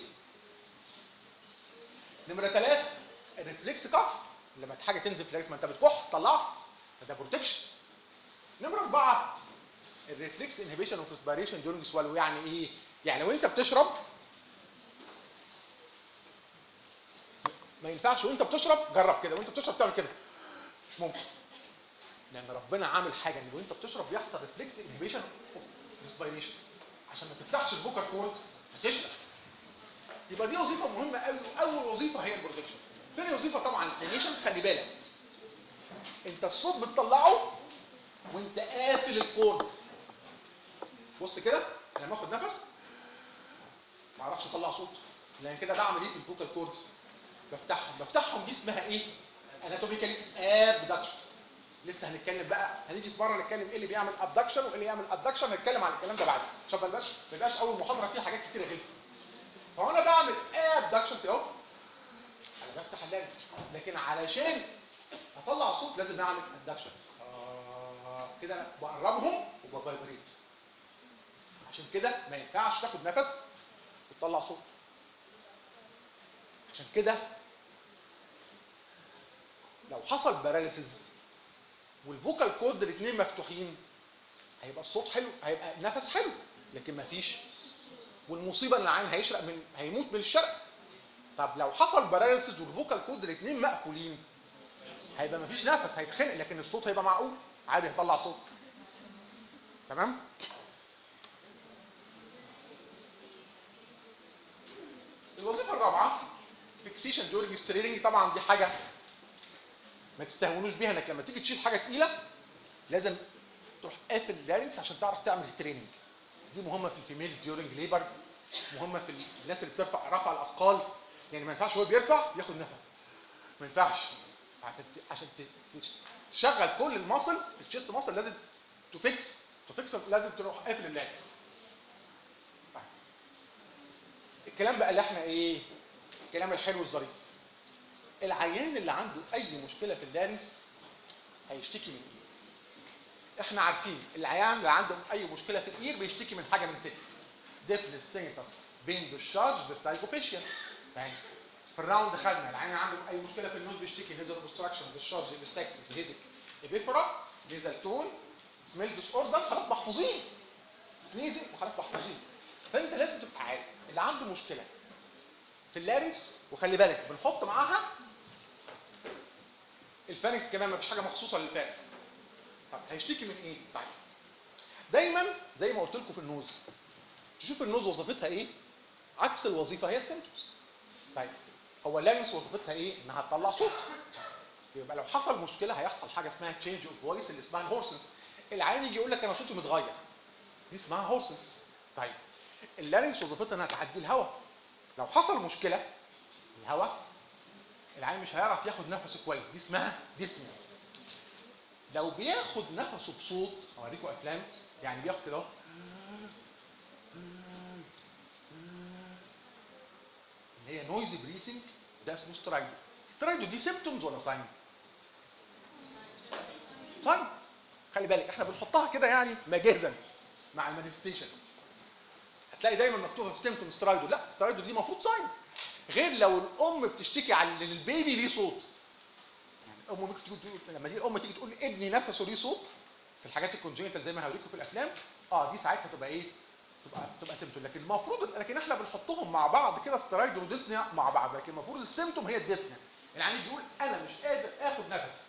[SPEAKER 1] نمره ثلاثه الريفلكس كف لما حاجه تنزل في اللارنكس ما انت بتكح طلعها فده بروتكشن نمره اربعه الريفلكس انهبيشن اوف اسبيريشن دورنج سوالو يعني ايه؟ يعني لو انت بتشرب ما ينفعش وانت بتشرب جرب كده وانت بتشرب تعمل كده مش ممكن لان ربنا عامل حاجه ان وانت بتشرب بيحصل ريفلكس انهبيشن اوف ريسبيريشن عشان ما تفتحش البوكر كورد فتشرب يبقى دي وظيفه مهمه قوي اول وظيفه هي البروتكشن ثاني وظيفه طبعا الكلينيشن خلي بالك انت الصوت بتطلعه وانت قافل الكوردز بص كده لما اخد نفس ما اعرفش اطلع صوت لان كده بعمل ايه في الفوكال كوردز بفتحهم بفتحهم دي اسمها ايه اناتوميكال ابدكشن لسه هنتكلم بقى هنيجي في مره نتكلم ايه اللي بيعمل ابدكشن وايه اللي يعمل ابدكشن هنتكلم عن الكلام ده بعد عشان ما يبقاش ما يبقاش اول محاضره فيها حاجات كتيره غلسه فهو انا بعمل ابدكشن كده اهو انا بفتح اللانكس لكن علشان اطلع صوت لازم اعمل ابدكشن آه كده انا بقربهم وبفايبريت عشان كده ما ينفعش تاخد نفس وتطلع صوت عشان كده لو حصل باراليسيس والفوكال كورد الاثنين مفتوحين هيبقى الصوت حلو هيبقى النفس حلو لكن ما فيش والمصيبه ان العين هيشرق من هيموت من الشرق طب لو حصل باراليسيس والفوكال كورد الاثنين مقفولين هيبقى ما فيش نفس هيتخنق لكن الصوت هيبقى معقول عادي هيطلع صوت تمام الوظيفه الرابعه فيكسيشن دورينج ستريننج طبعا دي حاجه ما تستهونوش بيها انك لما تيجي تشيل حاجه تقيله لازم تروح قافل اللارنكس عشان تعرف تعمل ستريننج دي مهمه في الفيميلز ديورنج ليبر مهمه في الناس اللي بترفع رفع الاثقال يعني ما ينفعش هو بيرفع ياخد نفس ما ينفعش عشان ت- عشان ت- تشغل كل الماسلز الشيست ماسل لازم تفكس تفكس لازم تروح قافل اللارنكس طيب. الكلام بقى اللي احنا ايه الكلام الحلو الظريف العيان اللي عنده اي مشكله في اللارنكس هيشتكي من ايه احنا عارفين العيان اللي عنده اي مشكله في الاير بيشتكي من حاجه من ست ديفنس تينيتس بين بالشارج بالتايكوبيشيا فاهم في الراوند خدنا العيان عنده اي مشكله في النوز بيشتكي نيزل اوبستراكشن بالشارج الاستاكسس هيدك ابيفرا نيزل تون سميل ديس اوردر خلاص محفوظين سنيزنج وخلاص محفوظين فانت لازم تبقى عارف اللي عنده مشكله في اللارنكس وخلي بالك بنحط معاها الفارنكس كمان مفيش حاجه مخصوصه للفارنكس طب هيشتكي من ايه طيب دايما زي ما قلت لكم في النوز تشوف النوز وظيفتها ايه عكس الوظيفه هي السيمتومز طيب هو اللارنكس وظيفتها ايه انها تطلع صوت يبقى لو حصل مشكله هيحصل حاجه اسمها تشينج اوف فويس اللي اسمها الهورسنس العين يجي يقول لك انا صوتي متغير دي اسمها هورسنس طيب اللارنكس وظيفتها انها تعدي الهواء لو حصل مشكله الهواء العين مش هيعرف ياخد نفسه كويس دي اسمها ديسنيا لو بياخد نفسه بصوت اوريكم افلام يعني بياخد كده اهو اللي هي نويزي بريسنج ده اسمه سترايدو سترايدو دي سيمتومز ولا ساين ساين خلي بالك احنا بنحطها كده يعني مجازا مع المانيفستيشن هتلاقي دايما مكتوبه في سيمتوم سترايدو لا سترايدو دي المفروض ساين غير لو الام بتشتكي على ان البيبي ليه صوت يعني الام ممكن تيجي تقول لما دي الام تيجي تقول ابني نفسه ليه صوت في الحاجات الكونجنتال زي ما هوريكم في الافلام اه دي ساعتها تبقى ايه تبقى تبقى سيمتوم لكن المفروض لكن احنا بنحطهم مع بعض كده سترايد وديسنيا مع بعض لكن المفروض السيمتوم هي الديسنيا يعني بيقول انا مش قادر اخد نفس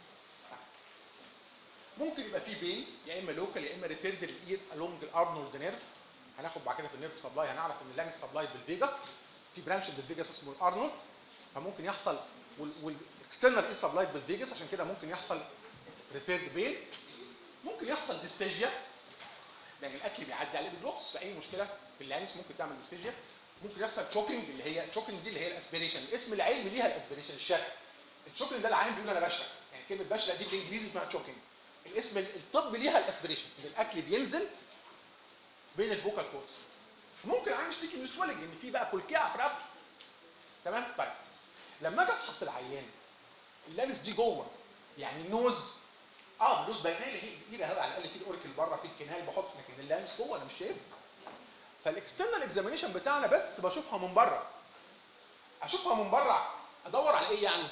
[SPEAKER 1] ممكن يبقى فيه بين يا اما لوكال يا اما ريفيرد للاير الونج الارنولد نيرف هناخد بعد كده في النيرف سبلاي هنعرف ان اللانج سبلاي بالفيجاس في برانش من الفيجاس اسمه الارنولد فممكن يحصل والاكسترنال اي سبلاي بالفيجاس عشان كده ممكن يحصل ريفيرد بين ممكن يحصل ديسفيجيا لان الاكل بيعدي عليه بالبلوكس اي مشكله في اللانكس ممكن تعمل ديسفيجيا ممكن يحصل تشوكينج اللي هي تشوكينج دي اللي هي الاسبريشن الاسم العلمي ليها الاسبريشن الشرق التشوكينج ده العيان بيقول انا بشرب يعني كلمه بشرب دي بالانجليزي اسمها تشوكينج الاسم الطبي ليها الاسبريشن ان الاكل بينزل بين الفوكال كورس ممكن العيان يشتكي من سويلنج ان في بقى كلكعه في رقبته تمام طيب لما اجي افحص العيان اللانكس دي جوه يعني النوز اه النوز باينه لي هي دي هوا على الاقل في الاوركل بره في الكنال بحط لكن اللانس جوه انا مش شايف فالاكسترنال اكزامينيشن بتاعنا بس بشوفها من بره اشوفها من بره ادور على ايه يعني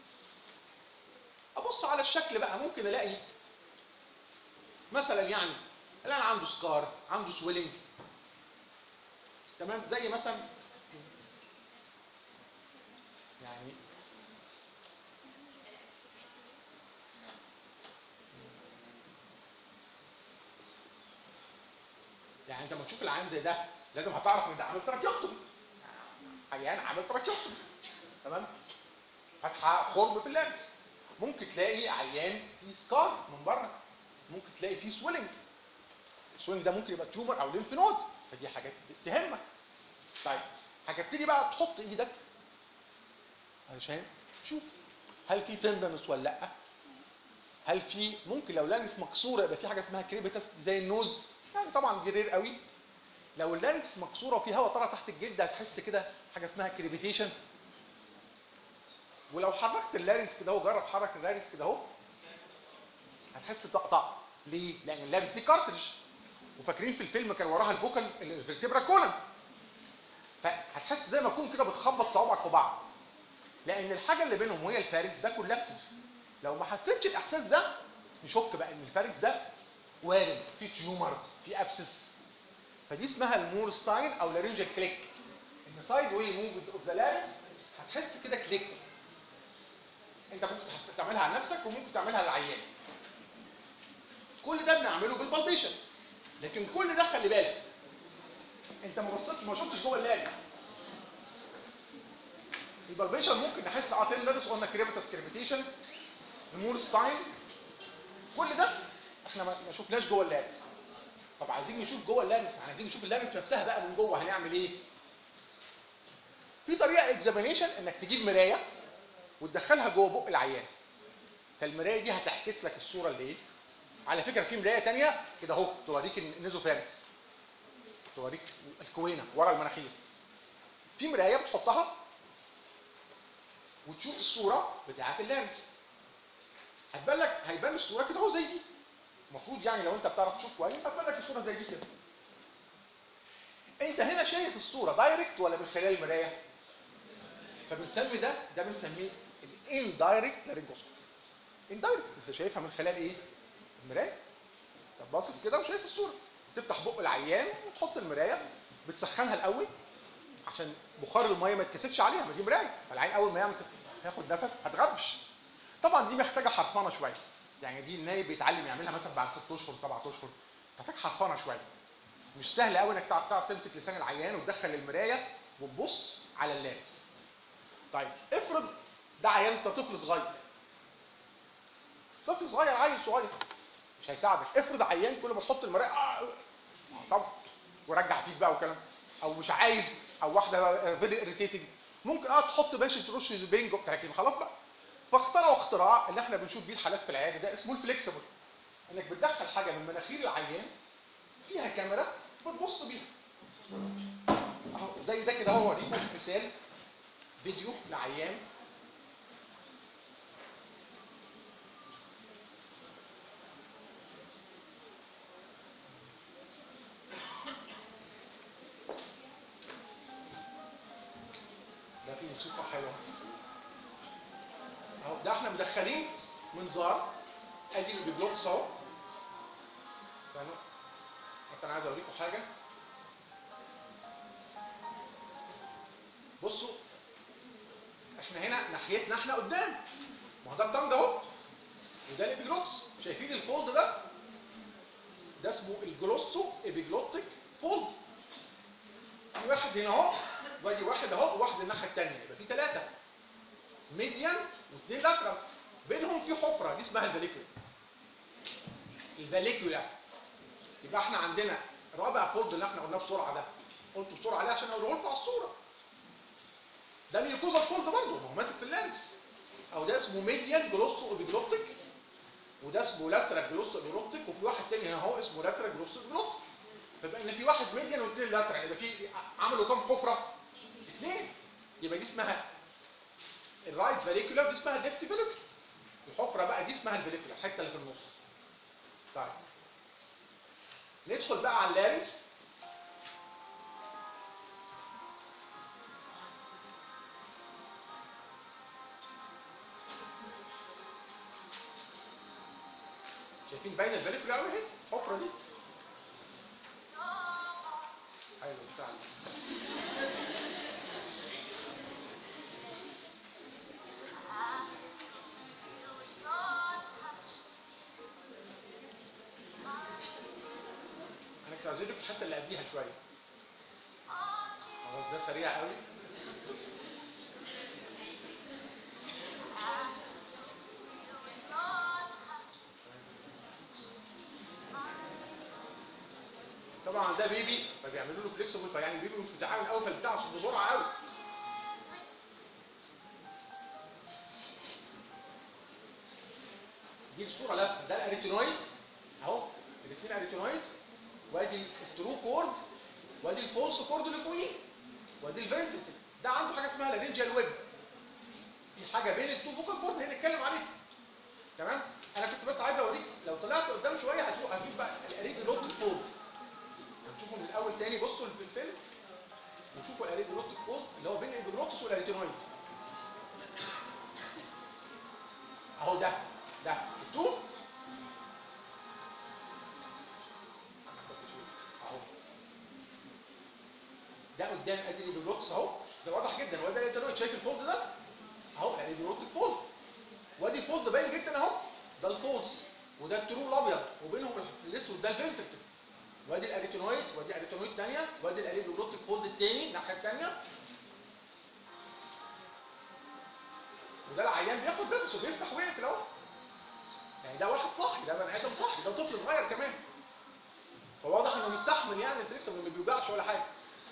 [SPEAKER 1] ابص على الشكل بقى ممكن الاقي مثلا يعني الان عنده سكار عنده سويلنج تمام زي مثلا يعني يعني انت لما تشوف العيان زي ده لازم هتعرف ان ده عامل تراكيوستومي عيان عامل تراكيوستومي تمام فتحه خرم في اللارنكس ممكن تلاقي عيان فيه سكار من بره ممكن تلاقي فيه سويلنج السويلنج ده ممكن يبقى تيومر او ليمف نود فدي حاجات تهمك طيب هتبتدي بقى تحط ايدك علشان تشوف هل في تندنس ولا لا هل في ممكن لو لانكس مكسوره يبقى في حاجه اسمها كريبيتس زي النوز يعني طبعا جرير قوي لو اللانكس مكسوره وفي هواء طالع تحت الجلد هتحس كده حاجه اسمها كريبيتيشن ولو حركت اللارنكس كده اهو جرب حرك اللارنكس كده اهو هتحس طقطقه ليه؟ لان اللارنكس دي كارتريج وفاكرين في الفيلم كان وراها الفوكال الفرتبرا كولن فهتحس زي ما تكون كده بتخبط صوابعك في بعض لان الحاجه اللي بينهم وهي الفارنكس ده كولابسد لو ما حسيتش الاحساس ده نشك بقى ان الفارنكس ده وارم في تيومر في ابسس فدي اسمها المور ساين او لارنجال كليك ان سايد واي موف اوف ذا لارنكس هتحس كده كليك انت ممكن تحس تعملها على نفسك وممكن تعملها للعيان كل ده بنعمله بالبالبيشن لكن كل ده خلي بالك انت ما بصيتش ما شفتش جوه اللارنكس البالبيشن ممكن نحس اه تندرس قلنا كريبتس كريبيتيشن المور ساين كل ده احنا ما ما شفناش جوه اللارنكس طب عايزين نشوف جوه اللارنكس عايزين نشوف اللارنكس نفسها بقى من جوه هنعمل ايه في طريقه اكزامينيشن انك تجيب مرايه وتدخلها جوه بق العيان فالمرايه دي هتعكس لك الصوره اللي ايه على فكره في مرايه تانية كده اهو توريك النيزوفارنكس توريك الكوينه ورا المناخير في مرايه بتحطها وتشوف الصوره بتاعه اللارنكس هتبان لك هيبان الصوره كده اهو زي دي المفروض يعني لو انت بتعرف تشوف كويس هتبان لك الصوره زي دي كده انت هنا شايف الصوره دايركت ولا من خلال المرايه فبنسمي ده ده بنسميه الان دايركت لارنجوسكوبي ان دايركت انت شايفها من خلال ايه المرايه طب باصص كده وشايف الصوره تفتح بق العيان وتحط المرايه بتسخنها الاول عشان بخار الميه ما يتكسفش عليها ما دي مرايه فالعين اول ما يعمل كده هياخد نفس هتغبش طبعا دي محتاجه حرفنه شويه يعني دي النايب بيتعلم يعملها مثلا بعد ست اشهر سبع اشهر محتاج حرفنه شويه مش سهل قوي انك تعرف تعرف تمسك لسان العيان وتدخل المرايه وتبص على اللانس طيب افرض ده عيان انت طفل صغير طفل صغير عيل صغير مش هيساعدك افرض عيان كل ما تحط المرايه آه آه، طبعا ورجع فيك بقى وكلام او مش عايز او واحده فيري اريتيتنج ممكن اه تحط باشا ترش بينجو لكن خلاص بقى فاخترعوا اختراع اللي احنا بنشوف بيه الحالات في العياده ده اسمه الفليكسبل انك بتدخل حاجه من مناخير العيان فيها كاميرا بتبص بيها اهو زي ده كده اهو اوريكم مثال فيديو لعيان ده في موسيقى حلوه اهو ده احنا مدخلين منظار ادي اللي بيبلوكس اهو استنوا حتى انا عايز اوريكم حاجه بصوا احنا هنا ناحيتنا احنا قدام ما هو ده الطنج اهو وده الابيجلوكس شايفين الفولد ده ده اسمه الجلوسو ابيجلوتيك فولد في واحد هنا اهو وادي واحد اهو وواحد الناحيه الثانيه يبقى في ثلاثه ميديان واثنين لاترال بينهم في حفره دي اسمها الفاليكولا الفاليكولا يبقى احنا عندنا رابع فولد اللي احنا قلناه بسرعه ده قلت بسرعه ليه عشان اقوله لكم على الصوره ده ميوكوزا فولد برضه ما هو ماسك في اللانكس او ده اسمه ميديان جلوسو اوبيجلوتيك وده اسمه لاترال جلوسو اوبيجلوتيك وفي واحد تاني هنا اهو اسمه لاترال جلوسو اوبيجلوتيك فيبقى ان في واحد ميديان واثنين لاترال يبقى في عملوا كام حفره؟ اثنين يبقى دي اسمها الرايت فاليكولا ودي اسمها الليفت فاليكولا الحفره بقى دي اسمها الفاليكولا الحته اللي في النص طيب ندخل بقى على اللارنكس شايفين باينه الفاليكولا قوي اهي الحفره دي حلو فعلا انا كنت عايزين لك الحته اللي قبليها شويه خلاص ده سريع قوي طبعا ده بيبي فبيعملوا له فليكسبل فيعني البيبي مش متعاون قوي فالبتاع بسرعه قوي دي الصوره لفه ده الاريتينويد اهو الاثنين اريتينويد وادي الترو كورد وادي الفولس كورد اللي فوقيه وادي الفنتركل ده عنده حاجه اسمها لارنجيال ويب في حاجه بين التو فوكال كورد هنتكلم عليها تمام انا كنت بس عايز اوريك لو طلعت قدام شويه هتشوف هتشوف بقى القريب نوت فوق هنشوفه من الاول تاني بصوا في الفيلم نشوفوا القريب نوت فوق اللي هو بين الابنوتس والاريتينويد اهو ده ده شفتوه اهو ده قدام ادي الابنوتس اهو ده واضح جدا هو ده الاريتينويد شايف الفولد ده اهو الابنوتيك فولد وادي الفولد باين جدا اهو ده الفولس وده الترو الابيض وبينهم الاسود ده الفنتركل وادي الاريتينويد وادي اريتينويد ثانيه وادي الاريبيوروتيك فولد الثاني الناحيه الثانيه وده العيان بياخد نفسه بيفتح ويقفل اهو يعني ده واحد صاحي ده بني ادم صاحي ده طفل صغير كمان فواضح انه مستحمل يعني الفليكسبل ما بيوجعش ولا حاجه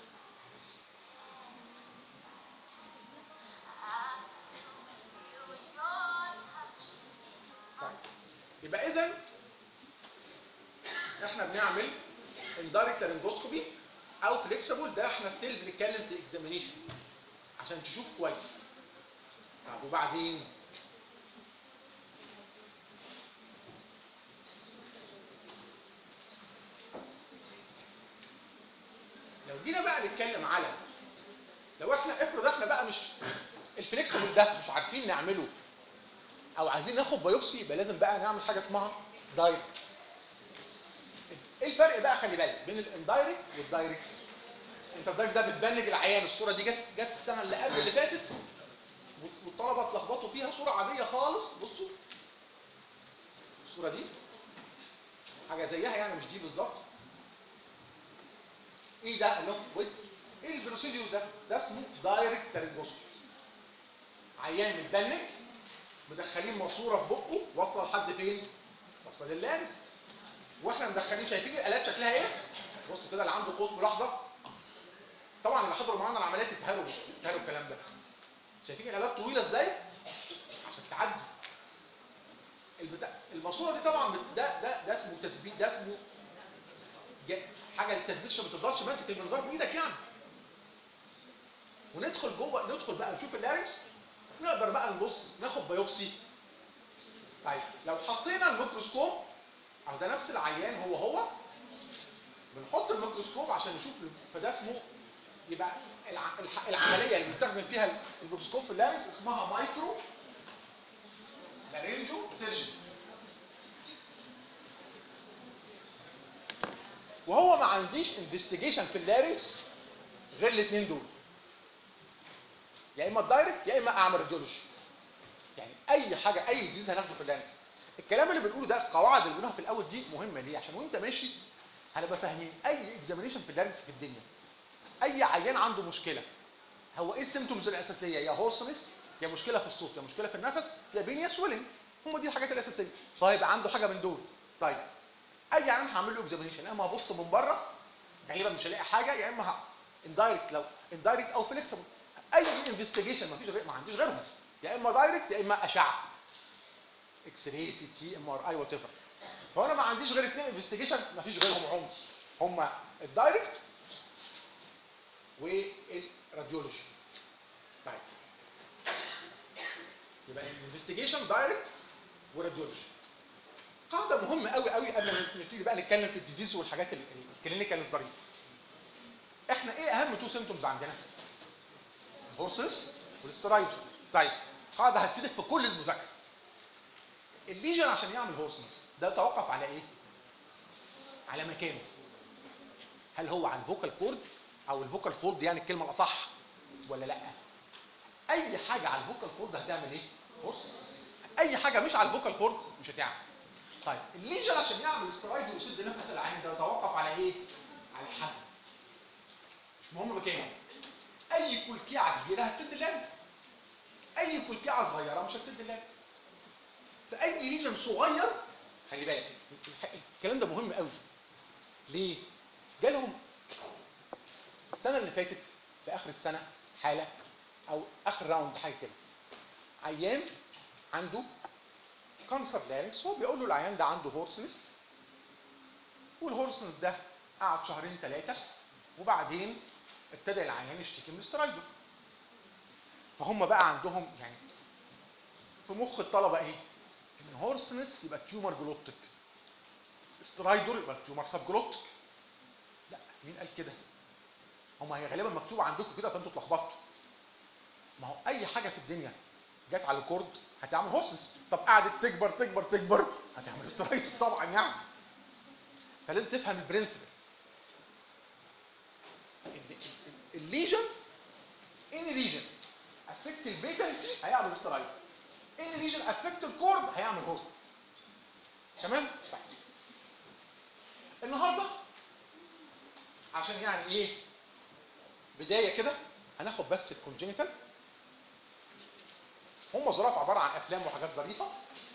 [SPEAKER 1] طيب يبقى اذا احنا بنعمل اندايركت لارنجوسكوبي او فليكسبل ده احنا ستيل بنتكلم في اكزامينيشن عشان تشوف كويس طب وبعدين لو جينا بقى نتكلم على لو احنا افرض احنا بقى مش الفليكسبل ده مش عارفين نعمله او عايزين ناخد بايوبسي يبقى لازم بقى نعمل حاجه اسمها دايركت ايه الفرق بقى خلي بالك بين الاندايركت والدايركت انت الدايركت ده بتبنج العيان الصوره دي جت جت السنه اللي قبل اللي فاتت والطلبه اتلخبطوا فيها صوره عاديه خالص بصوا الصوره دي حاجه زيها يعني مش دي بالظبط ايه ده اللي هو ويت ايه البروسيديو ده ده اسمه دايركت تارنجوسكوبي عيان متبنج مدخلين ماسوره في بقه واصله لحد فين واصله لللارنكس واحنا مدخلين شايفين الالات شكلها ايه بصوا كده اللي عنده قوه ملاحظه طبعا اللي حضروا معانا العمليات اتهروا اتهروا الكلام ده شايفين الالات طويله ازاي عشان تعدي البتاع الماسوره دي طبعا بت- ده ده ده اسمه تثبيت ده اسمه ج- حاجه للتثبيت عشان ما تفضلش ماسك المنظار بايدك يعني وندخل جوه ندخل بقى نشوف اللارنكس نقدر بقى نبص ناخد بايوبسي طيب لو حطينا الميكروسكوب اهو ده نفس العيان هو هو بنحط الميكروسكوب عشان نشوف فده اسمه يبقى الع- الح- العمليه اللي بنستخدم فيها الميكروسكوب في اللارنكس اسمها مايكرو لارينجو سيرجن وهو ما عنديش انفستيجيشن في اللارنكس غير الاثنين دول يا اما الدايركت يا اما اعمل راديولوجي يعني اي حاجه اي ديزيز هناخده في اللارنكس الكلام اللي بنقوله ده القواعد اللي بنقولها في الاول دي مهمه ليه عشان وانت ماشي هنبقى فاهمين اي اكزامينيشن في اللارنكس في الدنيا اي عيان عنده مشكله هو ايه السيمتومز الاساسيه يا هورسنس يا مشكله في الصوت يا مشكله في النفس يا بين يا سويلنج هم دي الحاجات الاساسيه طيب عنده حاجه من دول طيب اي عيان هعمل له اكزامينيشن يا اما هبص من بره غالبا مش هلاقي حاجه يا اما اندايركت لو اندايركت او فليكسبل اي انفستيجيشن ما فيش غير ما عنديش غيرهم يا اما دايركت يا اما اشعه اكس راي سي تي ام ار اي وات ايفر فانا ما عنديش غير اثنين انفستيجيشن ما فيش غيرهم عمر هم الدايركت والراديولوجي طيب يبقى الانفستيجيشن دايركت وراديولوجي قاعده مهمه قوي قوي قبل ما نبتدي بقى نتكلم في الديزيز والحاجات ال- ال- الكلينيكال الظريفه احنا ايه اهم تو سيمتومز عندنا الهورسس والاسترايد طيب قاعده هتفيدك في كل المذاكره الليجن عشان يعمل هورسنس ده يتوقف على ايه على مكانه هل هو على الفوكال كورد او الفوكال فولد يعني الكلمه الاصح ولا لا اي حاجه على الفوكال فولد هتعمل ايه هورسنس اي حاجه مش على الفوكال فولد مش هتعمل طيب الليجن عشان يعمل سترايد ويسد نفس العين ده يتوقف على ايه على الحد مش مهم بكام اي كلكعه كبيره هتسد اللانس اي كلكعه صغيره مش هتسد اللانس فاي ليجن صغير خلي بالك الكلام ده مهم قوي ليه جالهم السنه اللي فاتت في اخر السنه حاله او اخر راوند حاجه كده عيان عنده كانسر لارنكس هو بيقول له العيان ده عنده هورسنس والهورسنس ده قعد شهرين ثلاثه وبعدين ابتدى العيان يشتكي من سترايدر فهم بقى عندهم يعني في مخ الطلبه ايه؟ ان هورسنس يبقى تيومر جلوتك سترايدر يبقى تيومر سب جلوتك لا مين قال كده؟ هم هي غالبا مكتوب عندكم كده فانتوا اتلخبطتوا ما هو اي حاجه في الدنيا جت على الكورد هتعمل هورسنس طب قعدت تكبر تكبر تكبر هتعمل سترايدر طبعا يعني فلازم تفهم البرنسبل الليجن ان ليجن افكت البيتنسي هيعمل سترايد ان ليجن افكت الكورد هيعمل هورسنس تمام طيب النهارده عشان يعني ايه بدايه كده هناخد بس الكونجينيتال هم ظراف عباره عن افلام وحاجات ظريفه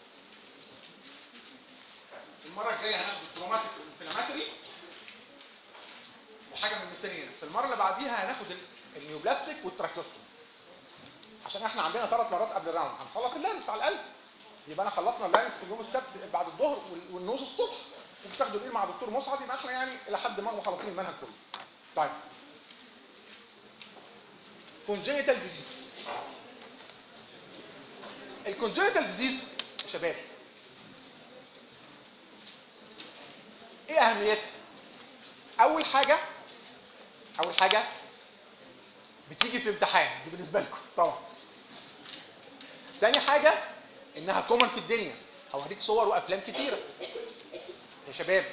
[SPEAKER 1] المره الجايه هناخد التروماتيك والانفلاماتوري وحاجه من الميسيلينس المره اللي بعديها هناخد ال- النيوبلاستيك والتراكيوستوم عشان احنا عندنا ثلاث مرات قبل الراوند هنخلص اللانس على الاقل يبقى انا خلصنا اللانس في يوم السبت بعد الظهر وال- والنوز الصبح وبتاخدوا الايه مع دكتور مسعد يبقى احنا يعني الى حد ما مخلصين المنهج كله طيب congenital disease الكونجنتال ديزيز يا شباب ايه اهميتها اول حاجه اول حاجه بتيجي في امتحان دي بالنسبه لكم طبعا تاني حاجه انها كومن في الدنيا هوريك صور وافلام كتيره يا شباب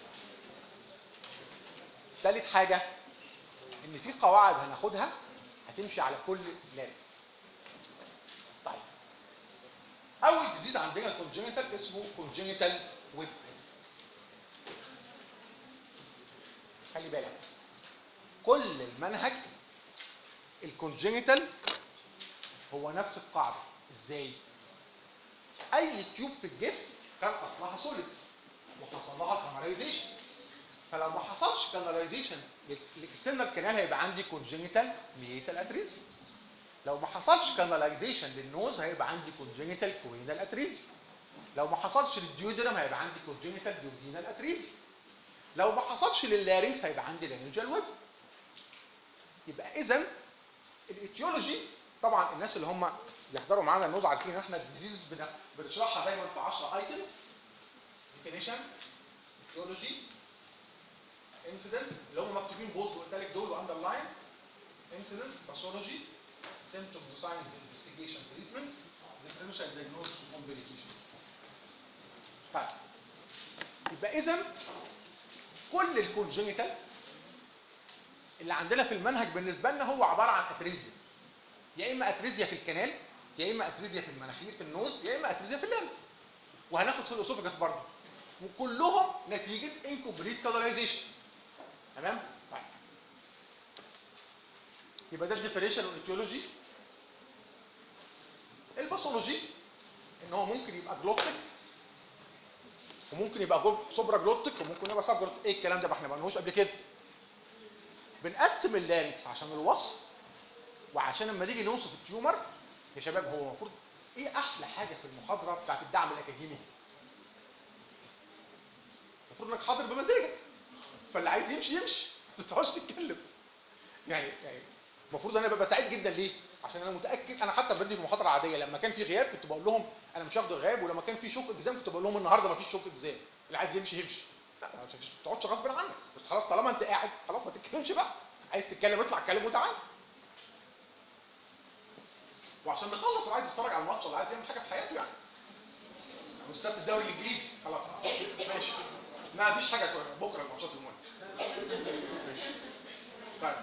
[SPEAKER 1] تالت حاجه ان في قواعد هناخدها هتمشي على كل لابس طيب اول ديزيز عندنا الكونجنتال اسمه كونجنتال ويف خلي بالك كل المنهج الكونجنتال هو نفس القاعده ازاي اي تيوب في الجسم كان اصلها سوليد وحصل لها كاناليزيشن فلو ما حصلش كاناليزيشن للسنال كانال هيبقى عندي كونجنتال ميتال اتريزي لو ما حصلش كاناليزيشن للنوز هيبقى عندي كونجنتال كوينال اتريزي لو ما حصلش للديودرم هيبقى عندي كونجنتال ديودينال اتريزي لو ما حصلش لللارynx هيبقى عندي لارنجال ويب يبقى اذا الايتيولوجي طبعا الناس اللي هم بيحضروا معانا النوز عارفين ان احنا الديزيز بن- بنشرحها دايما في 10 ايتمز ديفينيشن ايتيولوجي انسيدنس اللي هم مكتوبين بولد وقلت دول واندرلاين انسيدنس باثولوجي symptoms signs investigation treatment differential diagnosis complications طيب يبقى اذا كل الكونجنتال اللي عندنا في المنهج بالنسبه لنا هو عباره عن اتريزيا يا اما اتريزيا في الكنال يا اما اتريزيا في المناخير في النوز يا اما اتريزيا في اللانس وهناخد في الاسوفجاس برضه وكلهم نتيجه انكومبليت كاناليزيشن تمام طيب يبقى ده الديفرنشال والايتيولوجي الباثولوجي ان هو ممكن يبقى جلوتك وممكن يبقى جول سوبرا جلوتك وممكن يبقى سب جلوتك ايه الكلام ده ما احنا ما قلناهوش قبل كده بنقسم اللارنكس عشان الوصف وعشان لما نيجي نوصف التيومر يا شباب هو المفروض ايه احلى حاجه في المحاضره بتاعت الدعم الاكاديمي المفروض انك حاضر بمزاجك فاللي عايز يمشي يمشي ما تقعدش تتكلم يعني يعني المفروض انا ببقى سعيد جدا ليه؟ عشان انا متاكد انا حتى بدي في المحاضره العاديه لما كان في غياب كنت بقول لهم انا مش هاخد الغياب ولما كان في شوك اكزام كنت بقول لهم النهارده ما فيش شوك اكزام اللي عايز يمشي يمشي لا ما تقعدش غصب عنك بس خلاص طالما انت قاعد خلاص ما تتكلمش بقى عايز تتكلم اطلع اتكلم وتعالى وعشان نخلص اللي عايز يتفرج على الماتش ولا عايز يعمل حاجه في حياته يعني مستوى الدوري الانجليزي خلاص ماشي ما فيش حاجه بكره الماتشات المهمه ماشي طيب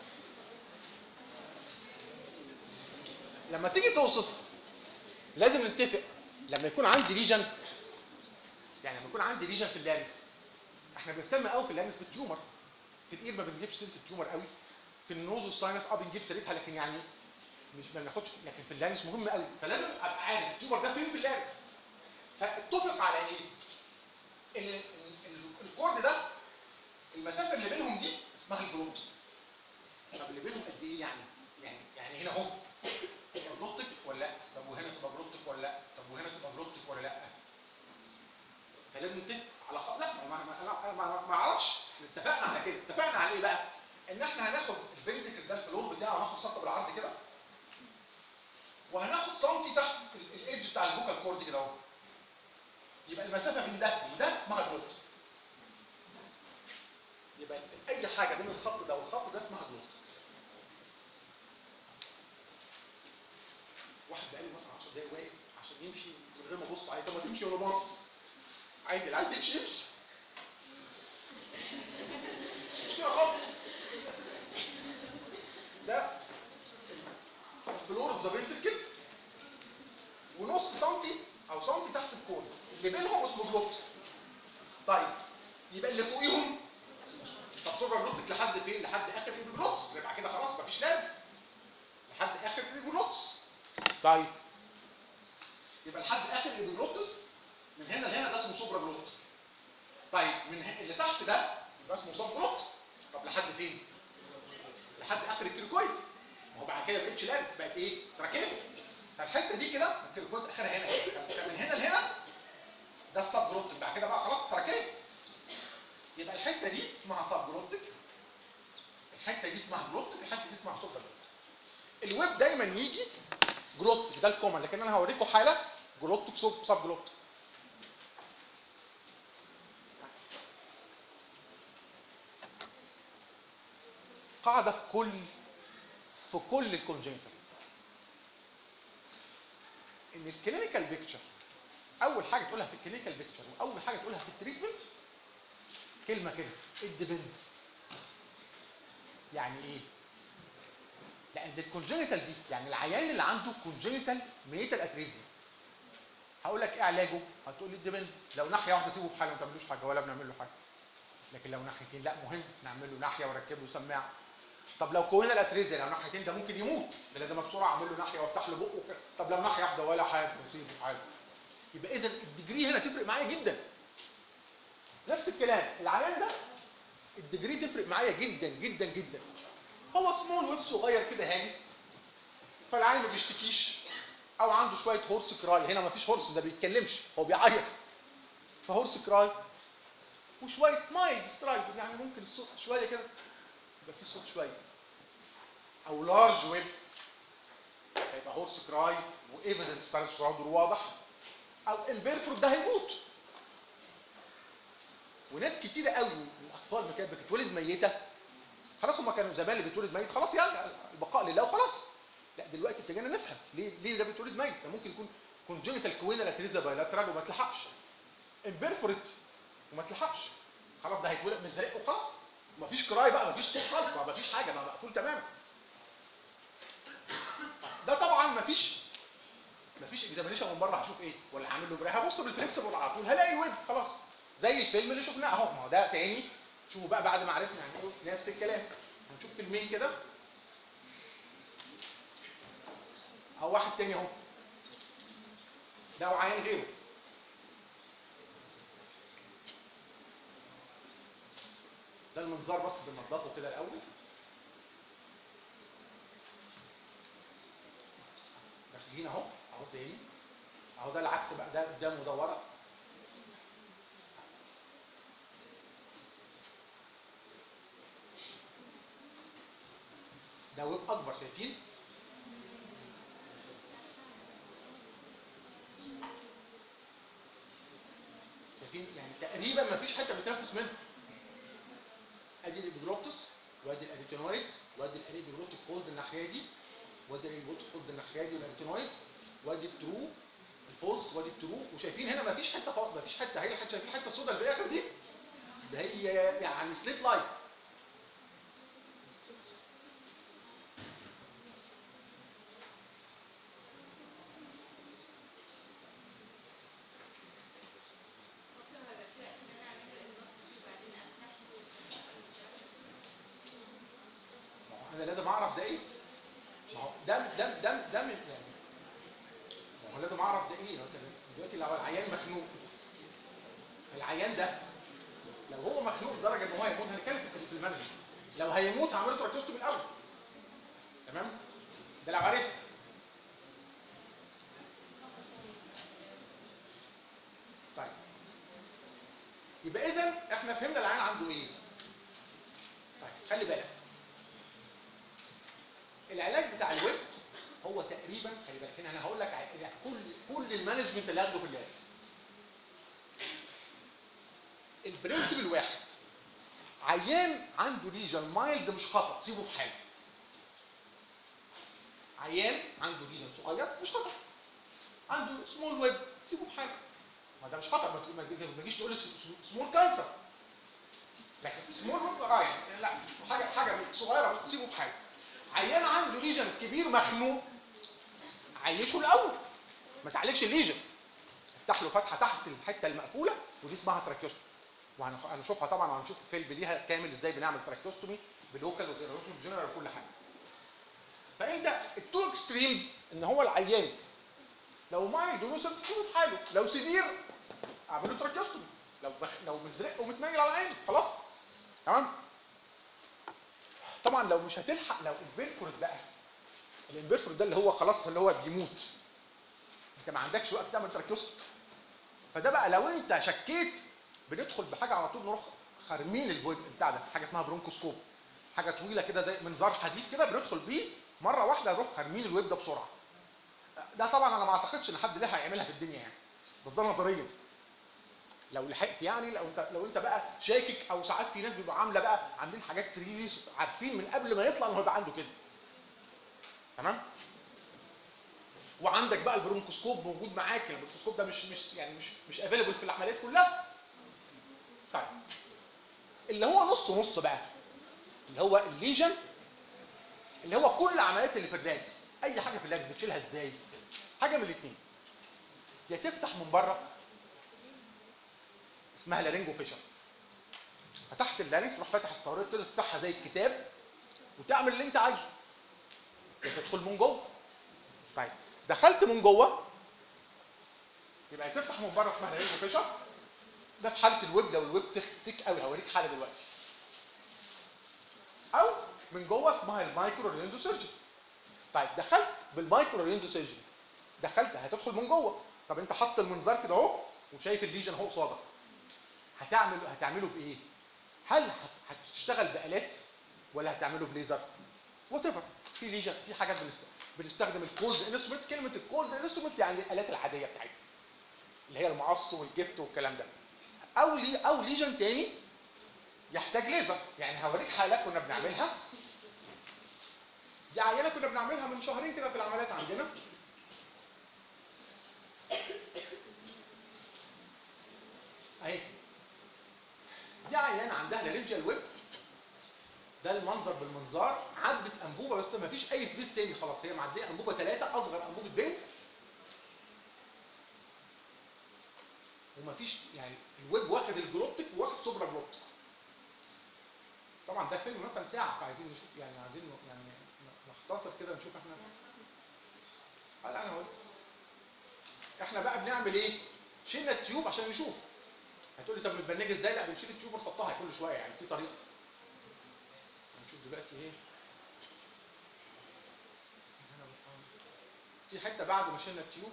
[SPEAKER 1] لما تيجي توصف لازم نتفق لما يكون عندي ليجن يعني لما يكون عندي ليجن في اللارنكس احنا بنهتم قوي في اللارنكس بالتيومر في الاير ما بنجيبش سيره التيومر قوي في النوز والساينس اه بنجيب سيرتها لكن يعني مش ما بناخدش لكن في اللارنكس مهم قوي فلازم ابقى عارف التيومر ده فين في اللارنكس فاتفق على ايه؟ ان ال- ال- الكورد ده المسافه اللي بينهم دي اسمها الجلوت طب اللي بينهم قد ايه يعني؟ يعني يعني هنا اهو تبقى جلوتك ولا لا؟ طب وهنا تبقى جلوتك ولا لا؟ طب وهنا تبقى جلوتك ولا لا؟ فلازم نتفق على خ... لا ما ما ما, ما, ما اعرفش اتفقنا على كده اتفقنا على ايه بقى؟ ان احنا هناخد الفينتكل ده الفلور بتاعه هناخد سطح بالعرض كده وهناخد سنتي تحت ال- الايدج بتاع البوكال كورد كده اهو يبقى المسافه بين ده وده اسمها جلوت يبقى اي حاجه بين الخط ده والخط ده اسمها جلوت واحد بقاله مثلا 10 دقايق واقف عشان يمشي من غير ما ابص عليه طب ما تمشي وانا باص عادي اللي عايز يمشي يمشي مش كده خالص ده الفلور اوف ذا فينتركل ونص سنتي او سنتي تحت الكون اللي بينهم اسمه جلوت طيب يبقى اللي فوقيهم طب تبقى جلوتك لحد فين؟ لحد اخر الجلوتس يبقى كده خلاص مفيش لابس لحد اخر الجلوتس طيب يبقى لحد اخر الجلوتس من هنا لهنا ده اسمه سوبرا جلوت طيب من ه- اللي تحت ده يبقى اسمه سب جلوت طب لحد فين؟ لحد اخر الكيركويد ما هو بعد كده ما بقتش لابس بقت ايه؟ تراكيب فالحته دي كده الكيركويد اخرها هنا يبقى من هنا لهنا ده السب جلوت بعد كده بقى خلاص تراكيب يبقى الحته دي اسمها سب جلوتك الحته دي اسمها جلوتك الحته دي اسمها سوبرا جلوتك الويب دايما يجي جلوتك ده الكومن لكن انا هوريكم حاله جلوتك سب سب جلوتك قاعده في كل في كل الكونجنتال ان الكلينيكال بيكتشر اول حاجه تقولها في الكلينيكال بيكتشر واول حاجه تقولها في التريتمنت كلمه كده it depends يعني ايه لان الكونجنتال دي يعني العيان اللي عنده كونجنتال ميتال اتريزيا هقول لك ايه علاجه هتقول لي depends لو ناحيه واحده سيبه في حاله ما تعملوش حاجه ولا بنعمل له حاجه لكن لو ناحيتين لا مهم نعمل له ناحيه ونركب له سماعه طب لو كونا الاتريزيا لو ناحيتين ده ممكن يموت لازم بسرعه اعمل له ناحيه وافتح له بقه وكده. طب لو ناحيه واحده ولا حاجه وسيبه عادي يبقى اذا الديجري هنا تفرق معايا جدا نفس الكلام العيان ده الديجري تفرق معايا جدا جدا جدا هو سمول ويب صغير كده هاني فالعيان ما بيشتكيش او عنده شويه هورس كراي هنا ما فيش هورس ده بيتكلمش هو بيعيط فهورس كراي وشويه مايلد سترايد يعني ممكن الصوت شويه كده يبقى في صوت شويه او لارج ويب هيبقى هورس كراي وايفيدنس بتاع السراوندر واضح او البيرفورت ده هيموت وناس كتيره قوي من الاطفال اللي كانت بتتولد ميته خلاص هم كانوا زمان اللي بيتولد ميت خلاص يلا البقاء لله وخلاص لا دلوقتي ابتدينا نفهم ليه ليه ده بيتولد ميت ده ممكن يكون كونجنتال كوينا لاتريزا بايلاترال وما تلحقش امبيرفورت وما تلحقش خلاص ده هيتولد مزرق وخلاص مفيش كراي بقى مفيش صوت خالص ما مفيش حاجه ما مقفول تماما ده طبعا مفيش مفيش اكزامينيشن من بره هشوف ايه ولا هعمل له برايه هبص بالفليكسبل على طول هلاقي الويب خلاص زي الفيلم اللي شفناه اهو ما هو ده تاني شوفوا بقى بعد ما عرفنا يعني ايه نفس الكلام هنشوف فيلمين كده اهو واحد تاني اهو ده وعيان غيره ده المنظار بس بننضفه كده الاول داخلين اهو اهو تاني اهو ده العكس بقى ده قدام وده ورا ده ويب اكبر شايفين شايفين يعني تقريبا ما فيش حته بتنفس منها ادي الابيجلوتس وادي الاريتينويد وادي الاريتينويد فولد الناحيه دي وادي الاريتينويد فولد الناحيه دي والاريتينويد وادي الترو الفولس وادي الترو وشايفين هنا ما فيش حته خالص ما فيش حته هي حته شايفين الحته السوداء اللي في الاخر دي ده هي يعني سليت لايت ده ايه ما هو ده ده ده ده من يعني ما هو لازم اعرف ده ايه دلوقتي لو العيان مخنوق العيان ده لو هو مخنوق لدرجه ان هو هيموت هنتكلم في في المنهج لو هيموت هعمل له تراكيوستومي الاول تمام ده لو عرفت طيب يبقى اذا احنا فهمنا العيان عنده ايه طيب خلي بالك العلاج بتاع الويب هو تقريبا خلي بالك هنا انا هقول لك ع- كل كل المانجمنت اللي هاخده في اللابس البرنسبل واحد عيان عنده ليجن مايلد مش خطر سيبه في حاله عيان عنده ليجن صغير مش خطر عنده سمول ويب سيبه في حاله ما ده مش خطر ما تقول- ما تجي- ما تجيش تقول سمول كانسر لكن سمول ويب اه يعني لا حاجه حاجه صغيره سيبه في حاله عيان عنده ليجن كبير مخنوق عيشه الاول ما تعالجش الليجن افتح له فتحه تحت الحته المقفوله ودي اسمها تراكيوستومي وهنشوفها طبعا وهنشوف فيلم ليها كامل ازاي بنعمل تراكيوستومي باللوكال وجنرال وكل حاجه فانت التو اكستريمز ان هو العيان لو مايلد ونوصل تسيبه في حاله لو سيفير اعمل له تراكيوستومي لو بخ... لو مزرق ومتنيل على عينه خلاص تمام طبعا لو مش هتلحق لو البيرفورت بقى الامبيرفورت ده اللي هو خلاص اللي هو بيموت انت ما عندكش وقت تعمل تراكيوستومي فده بقى لو انت شكيت بندخل بحاجه على طول نروح خارمين الفويد بتاع ده حاجه اسمها برونكوسكوب حاجه طويله كده زي منظار حديد كده بندخل بيه مره واحده نروح خارمين الويب ده بسرعه ده طبعا انا ما اعتقدش ان حد ليه هيعملها في الدنيا يعني بس ده نظريا لو لحقت يعني لو انت لو انت بقى شاكك او ساعات في ناس بيبقوا عامله بقى عاملين حاجات سريري عارفين من قبل ما يطلع ان هو يبقى عنده كده تمام وعندك بقى البرونكوسكوب موجود معاك البرونكوسكوب ده مش مش يعني مش مش افيلبل في العمليات كلها طيب اللي هو نص نص بقى اللي هو الليجن اللي هو كل العمليات اللي في الرابس اي حاجه في الرابس بتشيلها ازاي حاجه من الاثنين يا تفتح من بره اسمها لارينجو فيشر فتحت اللارينكس تروح فاتح الصواريخ كده تفتحها زي الكتاب وتعمل اللي انت عايزه يا تدخل من جوه طيب دخلت من جوه يبقى تفتح من بره اسمها لارينجو فيشر ده في حاله الويب لو الويب تخ- سيك قوي هوريك حاله دلوقتي او من جوه اسمها المايكرو ريندو سيرجري طيب دخلت بالمايكرو ريندو سيرجري دخلت هتدخل من جوه طب انت حاطط المنظار كده اهو وشايف الليجن اهو قصادك هتعمل هتعمله بايه هل هت- هتشتغل بالات ولا هتعمله بليزر وات ايفر في ليجن في حاجات بنست- بنستخدم الكولد انسترومنت كلمه الكولد انسترومنت يعني الالات العاديه بتاعتنا اللي هي المقص والجبت والكلام ده او لي او ليجن تاني يحتاج ليزر يعني هوريك حالات كنا بنعملها دي عينه كنا بنعملها من شهرين كده في العمليات عندنا اهي دي عيانه عندها لارنجيال ويب ده المنظر بالمنظار عدت انبوبه بس ما فيش اي سبيس تاني خلاص هي معديه انبوبه ثلاثه اصغر انبوبه بين ومفيش يعني الويب واخد الجلوبتك وواخد سوبرا جلوبتك طبعا ده فيلم مثلا ساعه فعايزين نشوف يعني عايزين يعني نختصر كده نشوف احنا اه لا انا هقول احنا بقى بنعمل ايه شلنا التيوب عشان نشوف هتقول لي طب بنبنج ازاي لا بنشيل التيوب ونحطها كل شويه يعني في طريقه هنشوف دلوقتي ايه هنا بنحاول. في حته بعد ما شلنا التيوب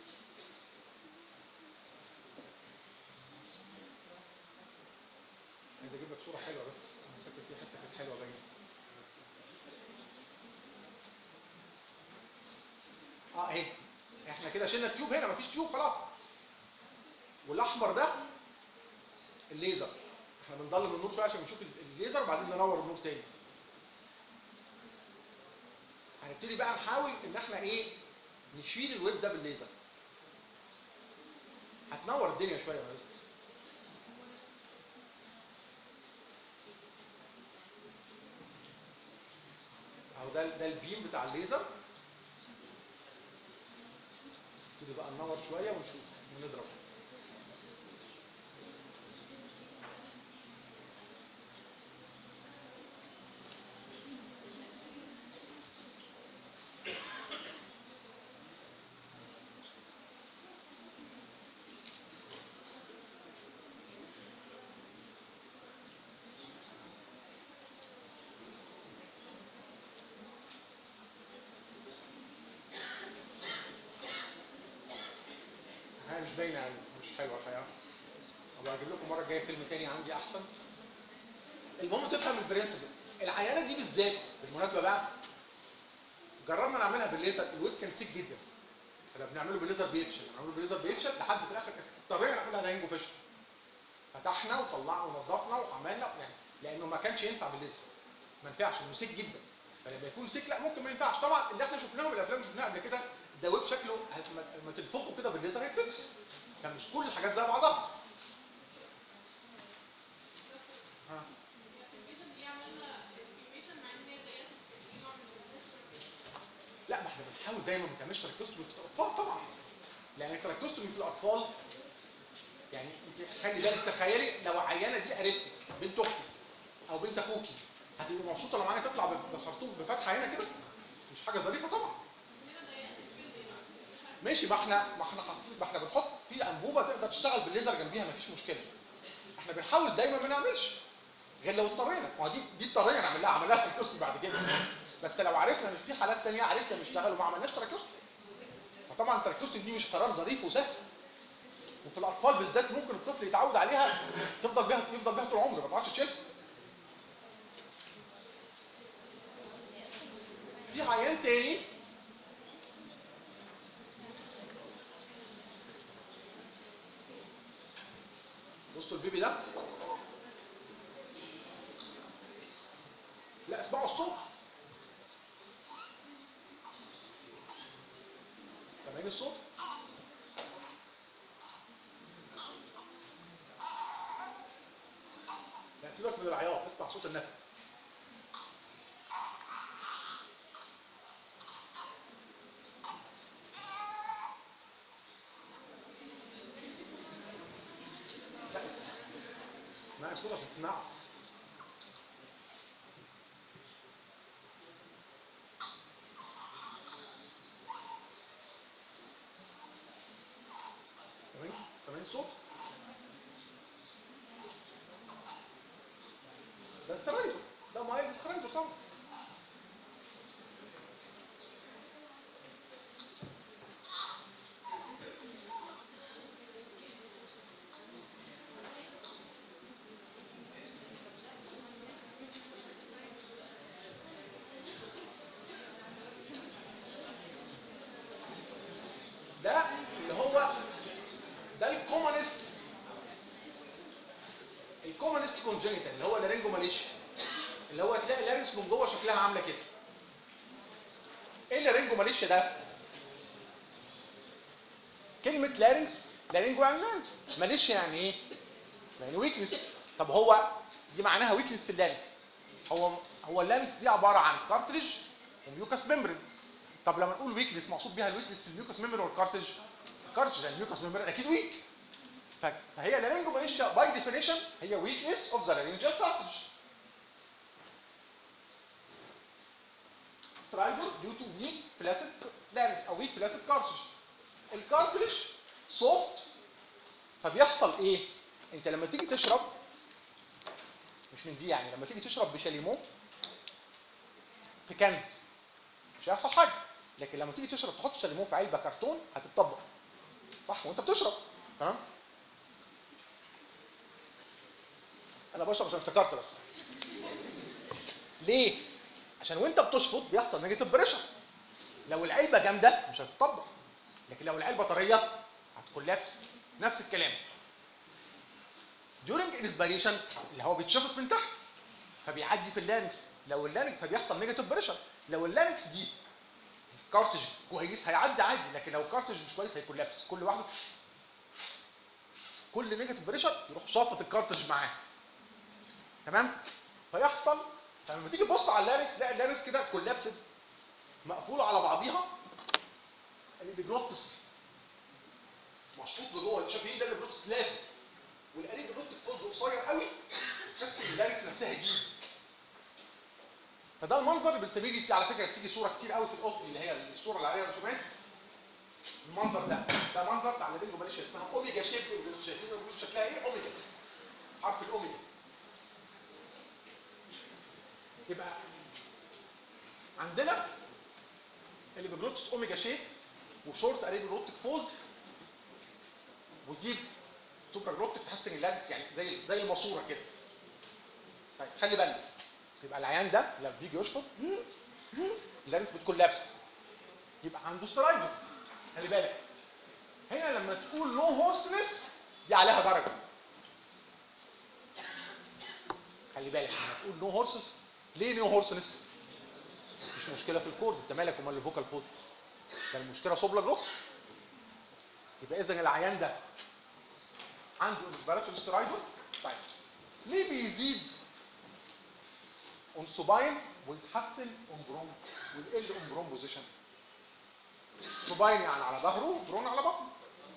[SPEAKER 1] عايز اجيب لك صوره حلوه بس انا فاكر في حته كانت حلوه باينه اه اهي احنا كده شلنا التيوب هنا مفيش تيوب خلاص والاحمر ده الليزر احنا بنضلم النور شويه عشان نشوف الليزر وبعدين ننور النور تاني هنبتدي بقى نحاول ان احنا ايه نشيل الويب ده بالليزر هتنور الدنيا شويه يا ريس اهو ده ده البيم بتاع الليزر نبتدي بقى ننور شويه ونشوف ونضرب باينه يعني مش حلوه الحقيقه ابقى اجيب لكم المره الجايه فيلم تاني عندي احسن المهم تفهم البرنسبل العيانه دي بالذات بالمناسبه بقى جربنا نعملها بالليزر الويب كان سيك جدا كنا بنعمله بالليزر بيفشل نعمله بالليزر بيفشل لحد في الاخر اضطرينا نعملها رينجو فيشل فتحنا وطلعنا ونظفنا وعملنا يعني لانه ما كانش ينفع بالليزر ما ينفعش انه سيك جدا فلما يكون سيك لا ممكن ما ينفعش طبعا اللي احنا شفناه من الافلام اللي شفناها قبل كده ده ويب شكله هت- ما- لما تنفخه كده بالليزر هيتكسر فمش كل الحاجات زي بعضها ها. لا ما احنا بنحاول دايما ما تعملش تراكيوستومي في الاطفال طبعا لان التراكيوستومي في الاطفال يعني انت خلي بالك تخيلي لو عيانه دي قريبتك بنت اختك او بنت اخوكي هتبقي مبسوطه لما عينه تطلع بخرطوم بفتحه هنا كده مش حاجه ظريفه طبعا ماشي ما احنا ما احنا حاطين ما احنا بنحط في انبوبه تقدر تشتغل بالليزر جنبيها مفيش مشكله احنا بنحاول دايما ما نعملش غير لو اضطرينا ما هو دي دي اضطرينا نعمل لها عملها تراكيوستومي بعد كده بس لو عرفنا ان في حالات ثانيه عرفنا نشتغل وما عملناش تراكيوستومي فطبعا التراكيوستومي دي مش قرار ظريف وسهل وفي الاطفال بالذات ممكن الطفل يتعود عليها تفضل بيها يفضل بيها طول عمره ما تعرفش تشيلها في عيان تاني بصوا البيبي ده لا اسمعوا الصوت سامعين الصوت لا سيبك من العياط اسمع صوت النفس لا اسمع صوتك تسمعه تمام تمام الصوت ده سترايدو ده مايل سترايدو طبعا ده اللي هو ده الكومونست الكومونست كونجنيتال اللي هو لارينجو ماليشيا اللي هو تلاقي لارنس من جوه شكلها عامله كده ايه اللارينجو ماليشيا ده كلمه لارنكس لارينجو يعني لارنكس ماليشيا يعني ايه يعني ويكنس طب هو دي معناها ويكنس في اللارنكس هو هو اللارنكس دي عباره عن كارتريج وميوكاس ميمبرين طب لما نقول ويكنس مقصود بيها الويكنس في الميوكاس ميمبرين والكارتريج الكارتريج يعني الميوكاس ميمبرين اكيد ويك فهي لارينجو ماليشيا باي ديفينيشن هي ويكنس اوف ذا لارينجال كارتريج stridor due to weak flaccid larynx او weak flaccid cartilage الكارتريج سوفت فبيحصل ايه انت لما تيجي تشرب مش من دي يعني لما تيجي تشرب بشاليمو في كنز مش هيحصل حاجه لكن لما تيجي تشرب تحط شاليمو في علبه كرتون هتتطبق صح وانت بتشرب تمام انا بشرب عشان افتكرت بس ليه عشان وانت بتشفط بيحصل نيجاتيف بريشر لو العلبه جامده مش هتطبق لكن لو العلبه طريه هتكولابس نفس الكلام during inspiration اللي هو بيتشفط من تحت فبيعدي في اللانكس لو اللانكس فبيحصل نيجاتيف بريشر لو اللانكس دي كارتج كويس هيعدي عادي لكن لو كارتج مش كويس هيكولابس كل واحده كل نيجاتيف بريشر يروح شافط الكارتج معاه تمام فيحصل فلما تيجي تبص على اللانكس تلاقي اللانكس كده كولابسد مقفوله على بعضيها الابيجلوتس مشطوط لجوه شايفين ده الابيجلوتس لافف والقريب الابيجلوتس فوز قصير قوي تحس ان اللانكس نفسها دي فده المنظر اللي بنسميه دي على فكره بتيجي صوره كتير قوي في القطب اللي هي الصوره اللي عليها رسومات المنظر ده ده منظر بتاع اللينجو ماليشيا اسمها اوميجا شيب شايفين الابيجلوتس شكلها ايه اوميجا حرف الاوميجا يبقى عندنا الابيجلوتس اوميجا شيب وشورت اريبيجلوتيك فولد وتجيب سوبر جلوتك تحس ان اللارنكس يعني زي زي الماسوره كده طيب خلي بالك يبقى العيان ده لما بيجي يشفط اللارنكس بتكون لابس يبقى عنده سترايدر خلي بالك هنا لما تقول نو هورسنس دي عليها درجه خلي بالك لما تقول نو هورسنس ليه نو هورسنس مش مشكله في الكورد انت مالك ومال الفوكال فود ده المشكله سوبلا جلوت يبقى اذا العيان ده عنده انسبيراتوري سترايدر طيب ليه بيزيد اون سوباين ويتحسن اون بروم ويقل اون بروم بوزيشن سوباين يعني على ظهره برون على بطنه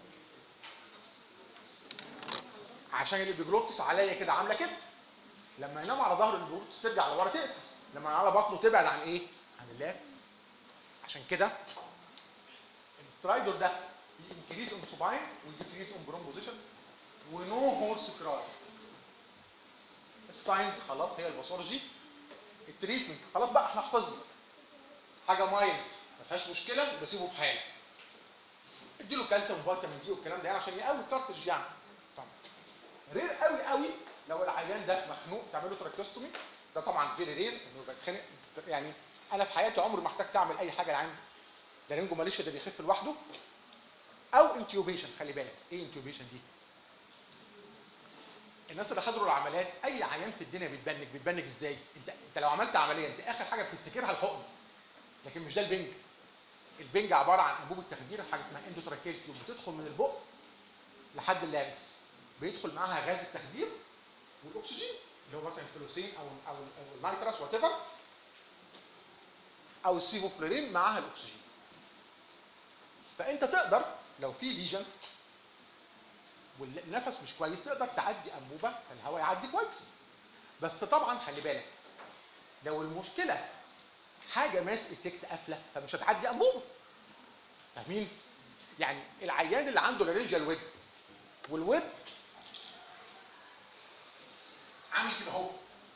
[SPEAKER 1] عشان اللي بيجلوتس عليا كده عامله كده لما ينام على ظهره البروتس ترجع لورا تقفل لما على بطنه تبعد عن ايه عن اللاتس عشان كده السترايدر ده ينكريز اون سوباين ويديكريز اون برون بوزيشن ونو هورس كراي الساينز خلاص هي الباثولوجي التريتمنت خلاص بقى احنا حفظنا حاجه مايلد ما فيهاش مشكله بسيبه في حاله اديله كالسيوم وفيتامين دي والكلام ده يعني عشان يقوي الكارتج يعني طبعا رير قوي قوي لو العيان ده مخنوق تعمل له تراكيوستومي ده طبعا فيري رير انه يبقى يتخنق يعني انا في حياتي عمري ما احتاج تعمل اي حاجه لعين لارنجو ماليشيا ده بيخف لوحده او انتيوبيشن خلي بالك ايه انتيوبيشن دي الناس اللي حضروا العمليات اي عيان في الدنيا بيتبنج بيتبنج ازاي انت انت لو عملت عمليه انت اخر حاجه بتفتكرها الحقن لكن مش ده البنج البنج عباره عن انبوب التخدير حاجه اسمها اندوتراكيل تيوب بتدخل من البق لحد اللارنكس بيدخل معاها غاز التخدير والاكسجين اللي هو مثلا الفلوسين او او أو النيترس وات ايفر او السيفوفلورين معاها الاكسجين فانت تقدر لو في ليجن والنفس مش كويس تقدر تعدي انبوبه الهواء يعدي كويس بس طبعا خلي بالك لو المشكله حاجه ماس افكت قافله فمش هتعدي انبوبه فاهمين يعني العيان اللي عنده لارنجال ويب والويب عامل كده اهو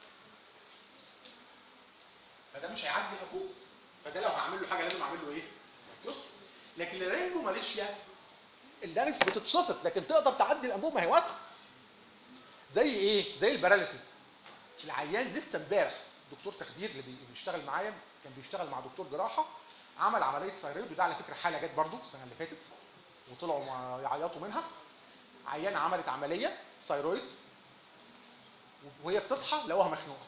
[SPEAKER 1] فده مش هيعدي الانبوبه فده لو هعمل له حاجه لازم اعمل له ايه يسطر لكن لارنجو ماليشيا اللارنكس بتتصفط لكن تقدر تعدي الانبوبه ما هي واسعه زي ايه زي الباراليسيس العيان لسه امبارح دكتور تخدير اللي بي- بيشتغل معايا كان بيشتغل مع دكتور جراحه عمل عمليه ثايرويد وده على فكره حاله جت برضو السنه اللي فاتت وطلعوا ما يعيطوا منها عيان عملت عمليه ثايرويد وهي بتصحى لقوها مخنوقه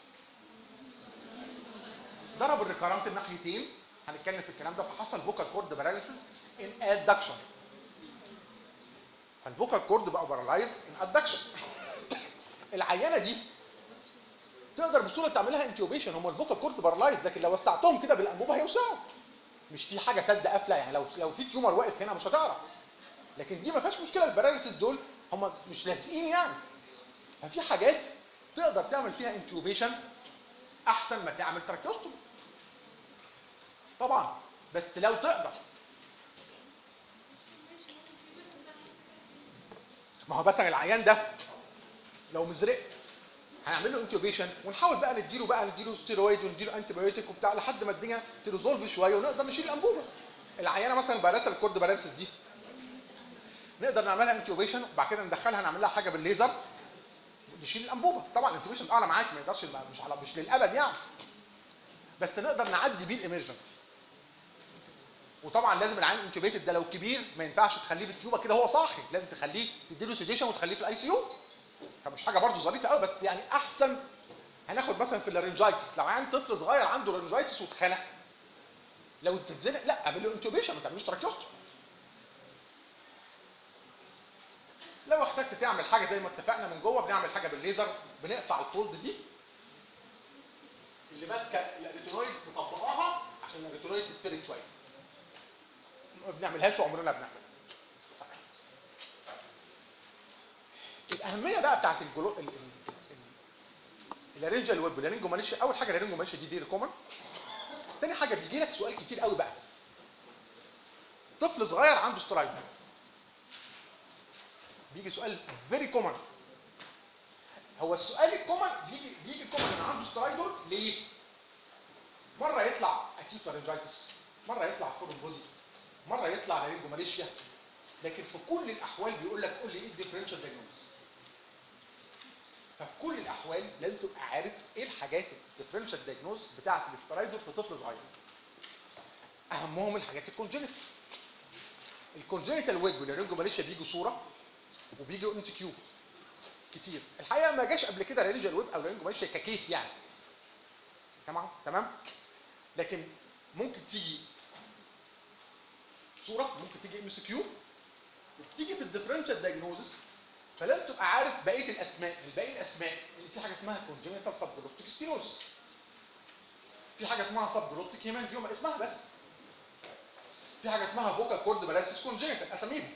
[SPEAKER 1] ضرب الريكارنت الناحيتين هنتكلم في الكلام ده فحصل فوكال كورد باراليسيس ان ادكشن فالفوكال كورد بقى بارالايزد ان ادكشن العيانه دي تقدر بسهوله تعملها انتيوبيشن هم الفوكال كورد بارالايزد لكن لو وسعتهم كده بالانبوبه هيوسعوا مش في حاجه سد قافله يعني لو لو في تيومر واقف هنا مش هتعرف لكن دي ما فيهاش مشكله الباراليسيس دول هم مش لازقين يعني ففي حاجات تقدر تعمل فيها انتيوبيشن احسن ما تعمل تراكيوستومي طبعا بس لو تقدر ما هو مثلا العيان ده لو مزرق هنعمل له انتوبيشن ونحاول بقى نديله بقى نديله ستيرويد ونديله انتي بايوتيك وبتاع لحد ما الدنيا تريزولف شويه ونقدر نشيل الانبوبه العيانه مثلا بايلاترال كورد باراليسيس دي نقدر نعملها انتوبيشن وبعد كده ندخلها نعمل لها حاجه بالليزر نشيل الانبوبه طبعا الانتوبيشن اعلى معاك ما يقدرش مش على مش للابد يعني بس نقدر نعدي بيه الامرجنسي وطبعا لازم العيان انتوبيتد ده لو كبير ما ينفعش تخليه بالتيوبه كده هو صاحي لازم تخليه تديله سيديشن وتخليه في الاي سي يو فمش حاجه برضه ظريفه قوي بس يعني احسن هناخد مثلا في اللارنجايتس لو عيان طفل صغير عنده لارنجايتس واتخنق لو تتزنق لا اعمل له انتوبيشن ما تعملوش تراكيوستومي لو احتجت تعمل حاجه زي ما اتفقنا من جوه بنعمل حاجه بالليزر بنقطع الفولد دي اللي ماسكه الاريترويد مطبقاها عشان الاريترويد تتفرد شويه ما بنعملهاش وعمرنا بنعملها الاهميه بقى بتاعت الجلو ال- ال- ال- اللارنجال ويب واللارنجو ماليشيا اول حاجه اللارنجو ماليشيا دي دي كومن تاني حاجه بيجي لك سؤال كتير قوي بقى طفل صغير عنده سترايد بيجي سؤال فيري كومن هو السؤال الكومن بيجي بيجي كومن ان عنده سترايدر ليه؟ مره يطلع اكيوت لارنجايتس مره يطلع فورن بودي مره يطلع لارنجو ماليشيا لكن في كل الاحوال بيقول لك قول لي ايه الديفرنشال دايجنوز ففي كل الاحوال لازم تبقى عارف ايه الحاجات الديفرنشال دايجنوز بتاعه الاسترايدور في طفل صغير اهمهم الحاجات الكونجنتال الكونجنتال ويج والرينجوماليشيا بيجوا صوره وبيجوا ام سي كيو كتير الحقيقه ما جاش قبل كده رينجال ويب او رينجوماليشيا ككيس يعني تمام تمام لكن ممكن تيجي صوره ممكن تيجي ام سي كيو وبتيجي في الديفرنشال دايجنوزس فلازم تبقى عارف بقيه الاسماء باقي الاسماء ان في حاجه اسمها كونجنتال سبجلوبتيك ستينوزس في حاجه اسمها سبجلوبتيك هيمانجيوما اسمها بس في حاجه اسمها فوكال كورد باراليسيس كونجنتال اساميهم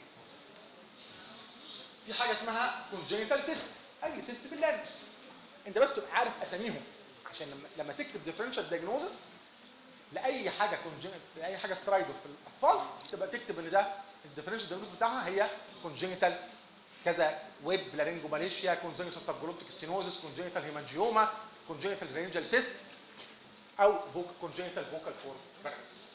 [SPEAKER 1] في حاجه اسمها كونجنتال سيست اي سيست في اللارنكس انت بس تبقى عارف اساميهم عشان لما لما تكتب ديفرنشال دايجنوزس لاي حاجه كونجنتال لاي حاجه سترايدر في الاطفال تبقى تكتب ان ده الديفرنشال دايجنوز بتاعها هي كونجنتال كذا ويب لارينجوماليشيا كونجنتال سبجلوبتيك ستينوزس كونجنتال هيمانجيوما كونجنتال رينجال سيست او فوك كونجنتال فوكال كورد باراليسيس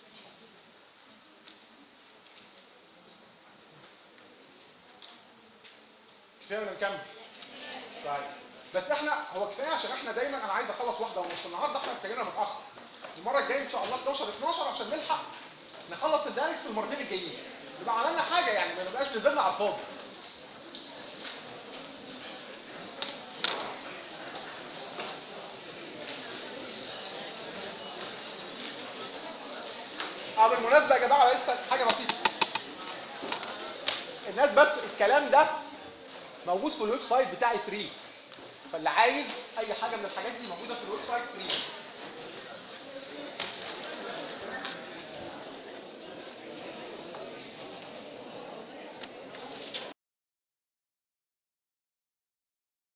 [SPEAKER 1] كفايه ولا نكمل؟ طيب بس احنا هو كفايه عشان احنا دايما انا عايز اخلص واحده ونص النهارده احنا ابتدينا متاخر المره الجايه ان شاء الله 11 12 عشان نلحق نخلص الداركس في المرتين الجايين يبقى عملنا حاجه يعني ما نبقاش نزلنا على الفاضي اه بالمناسبه يا جماعه لسه حاجه بسيطه الناس بس الكلام ده موجود في الويب سايت بتاعي فري فاللي عايز اي حاجه من الحاجات دي موجوده في الويب سايت فري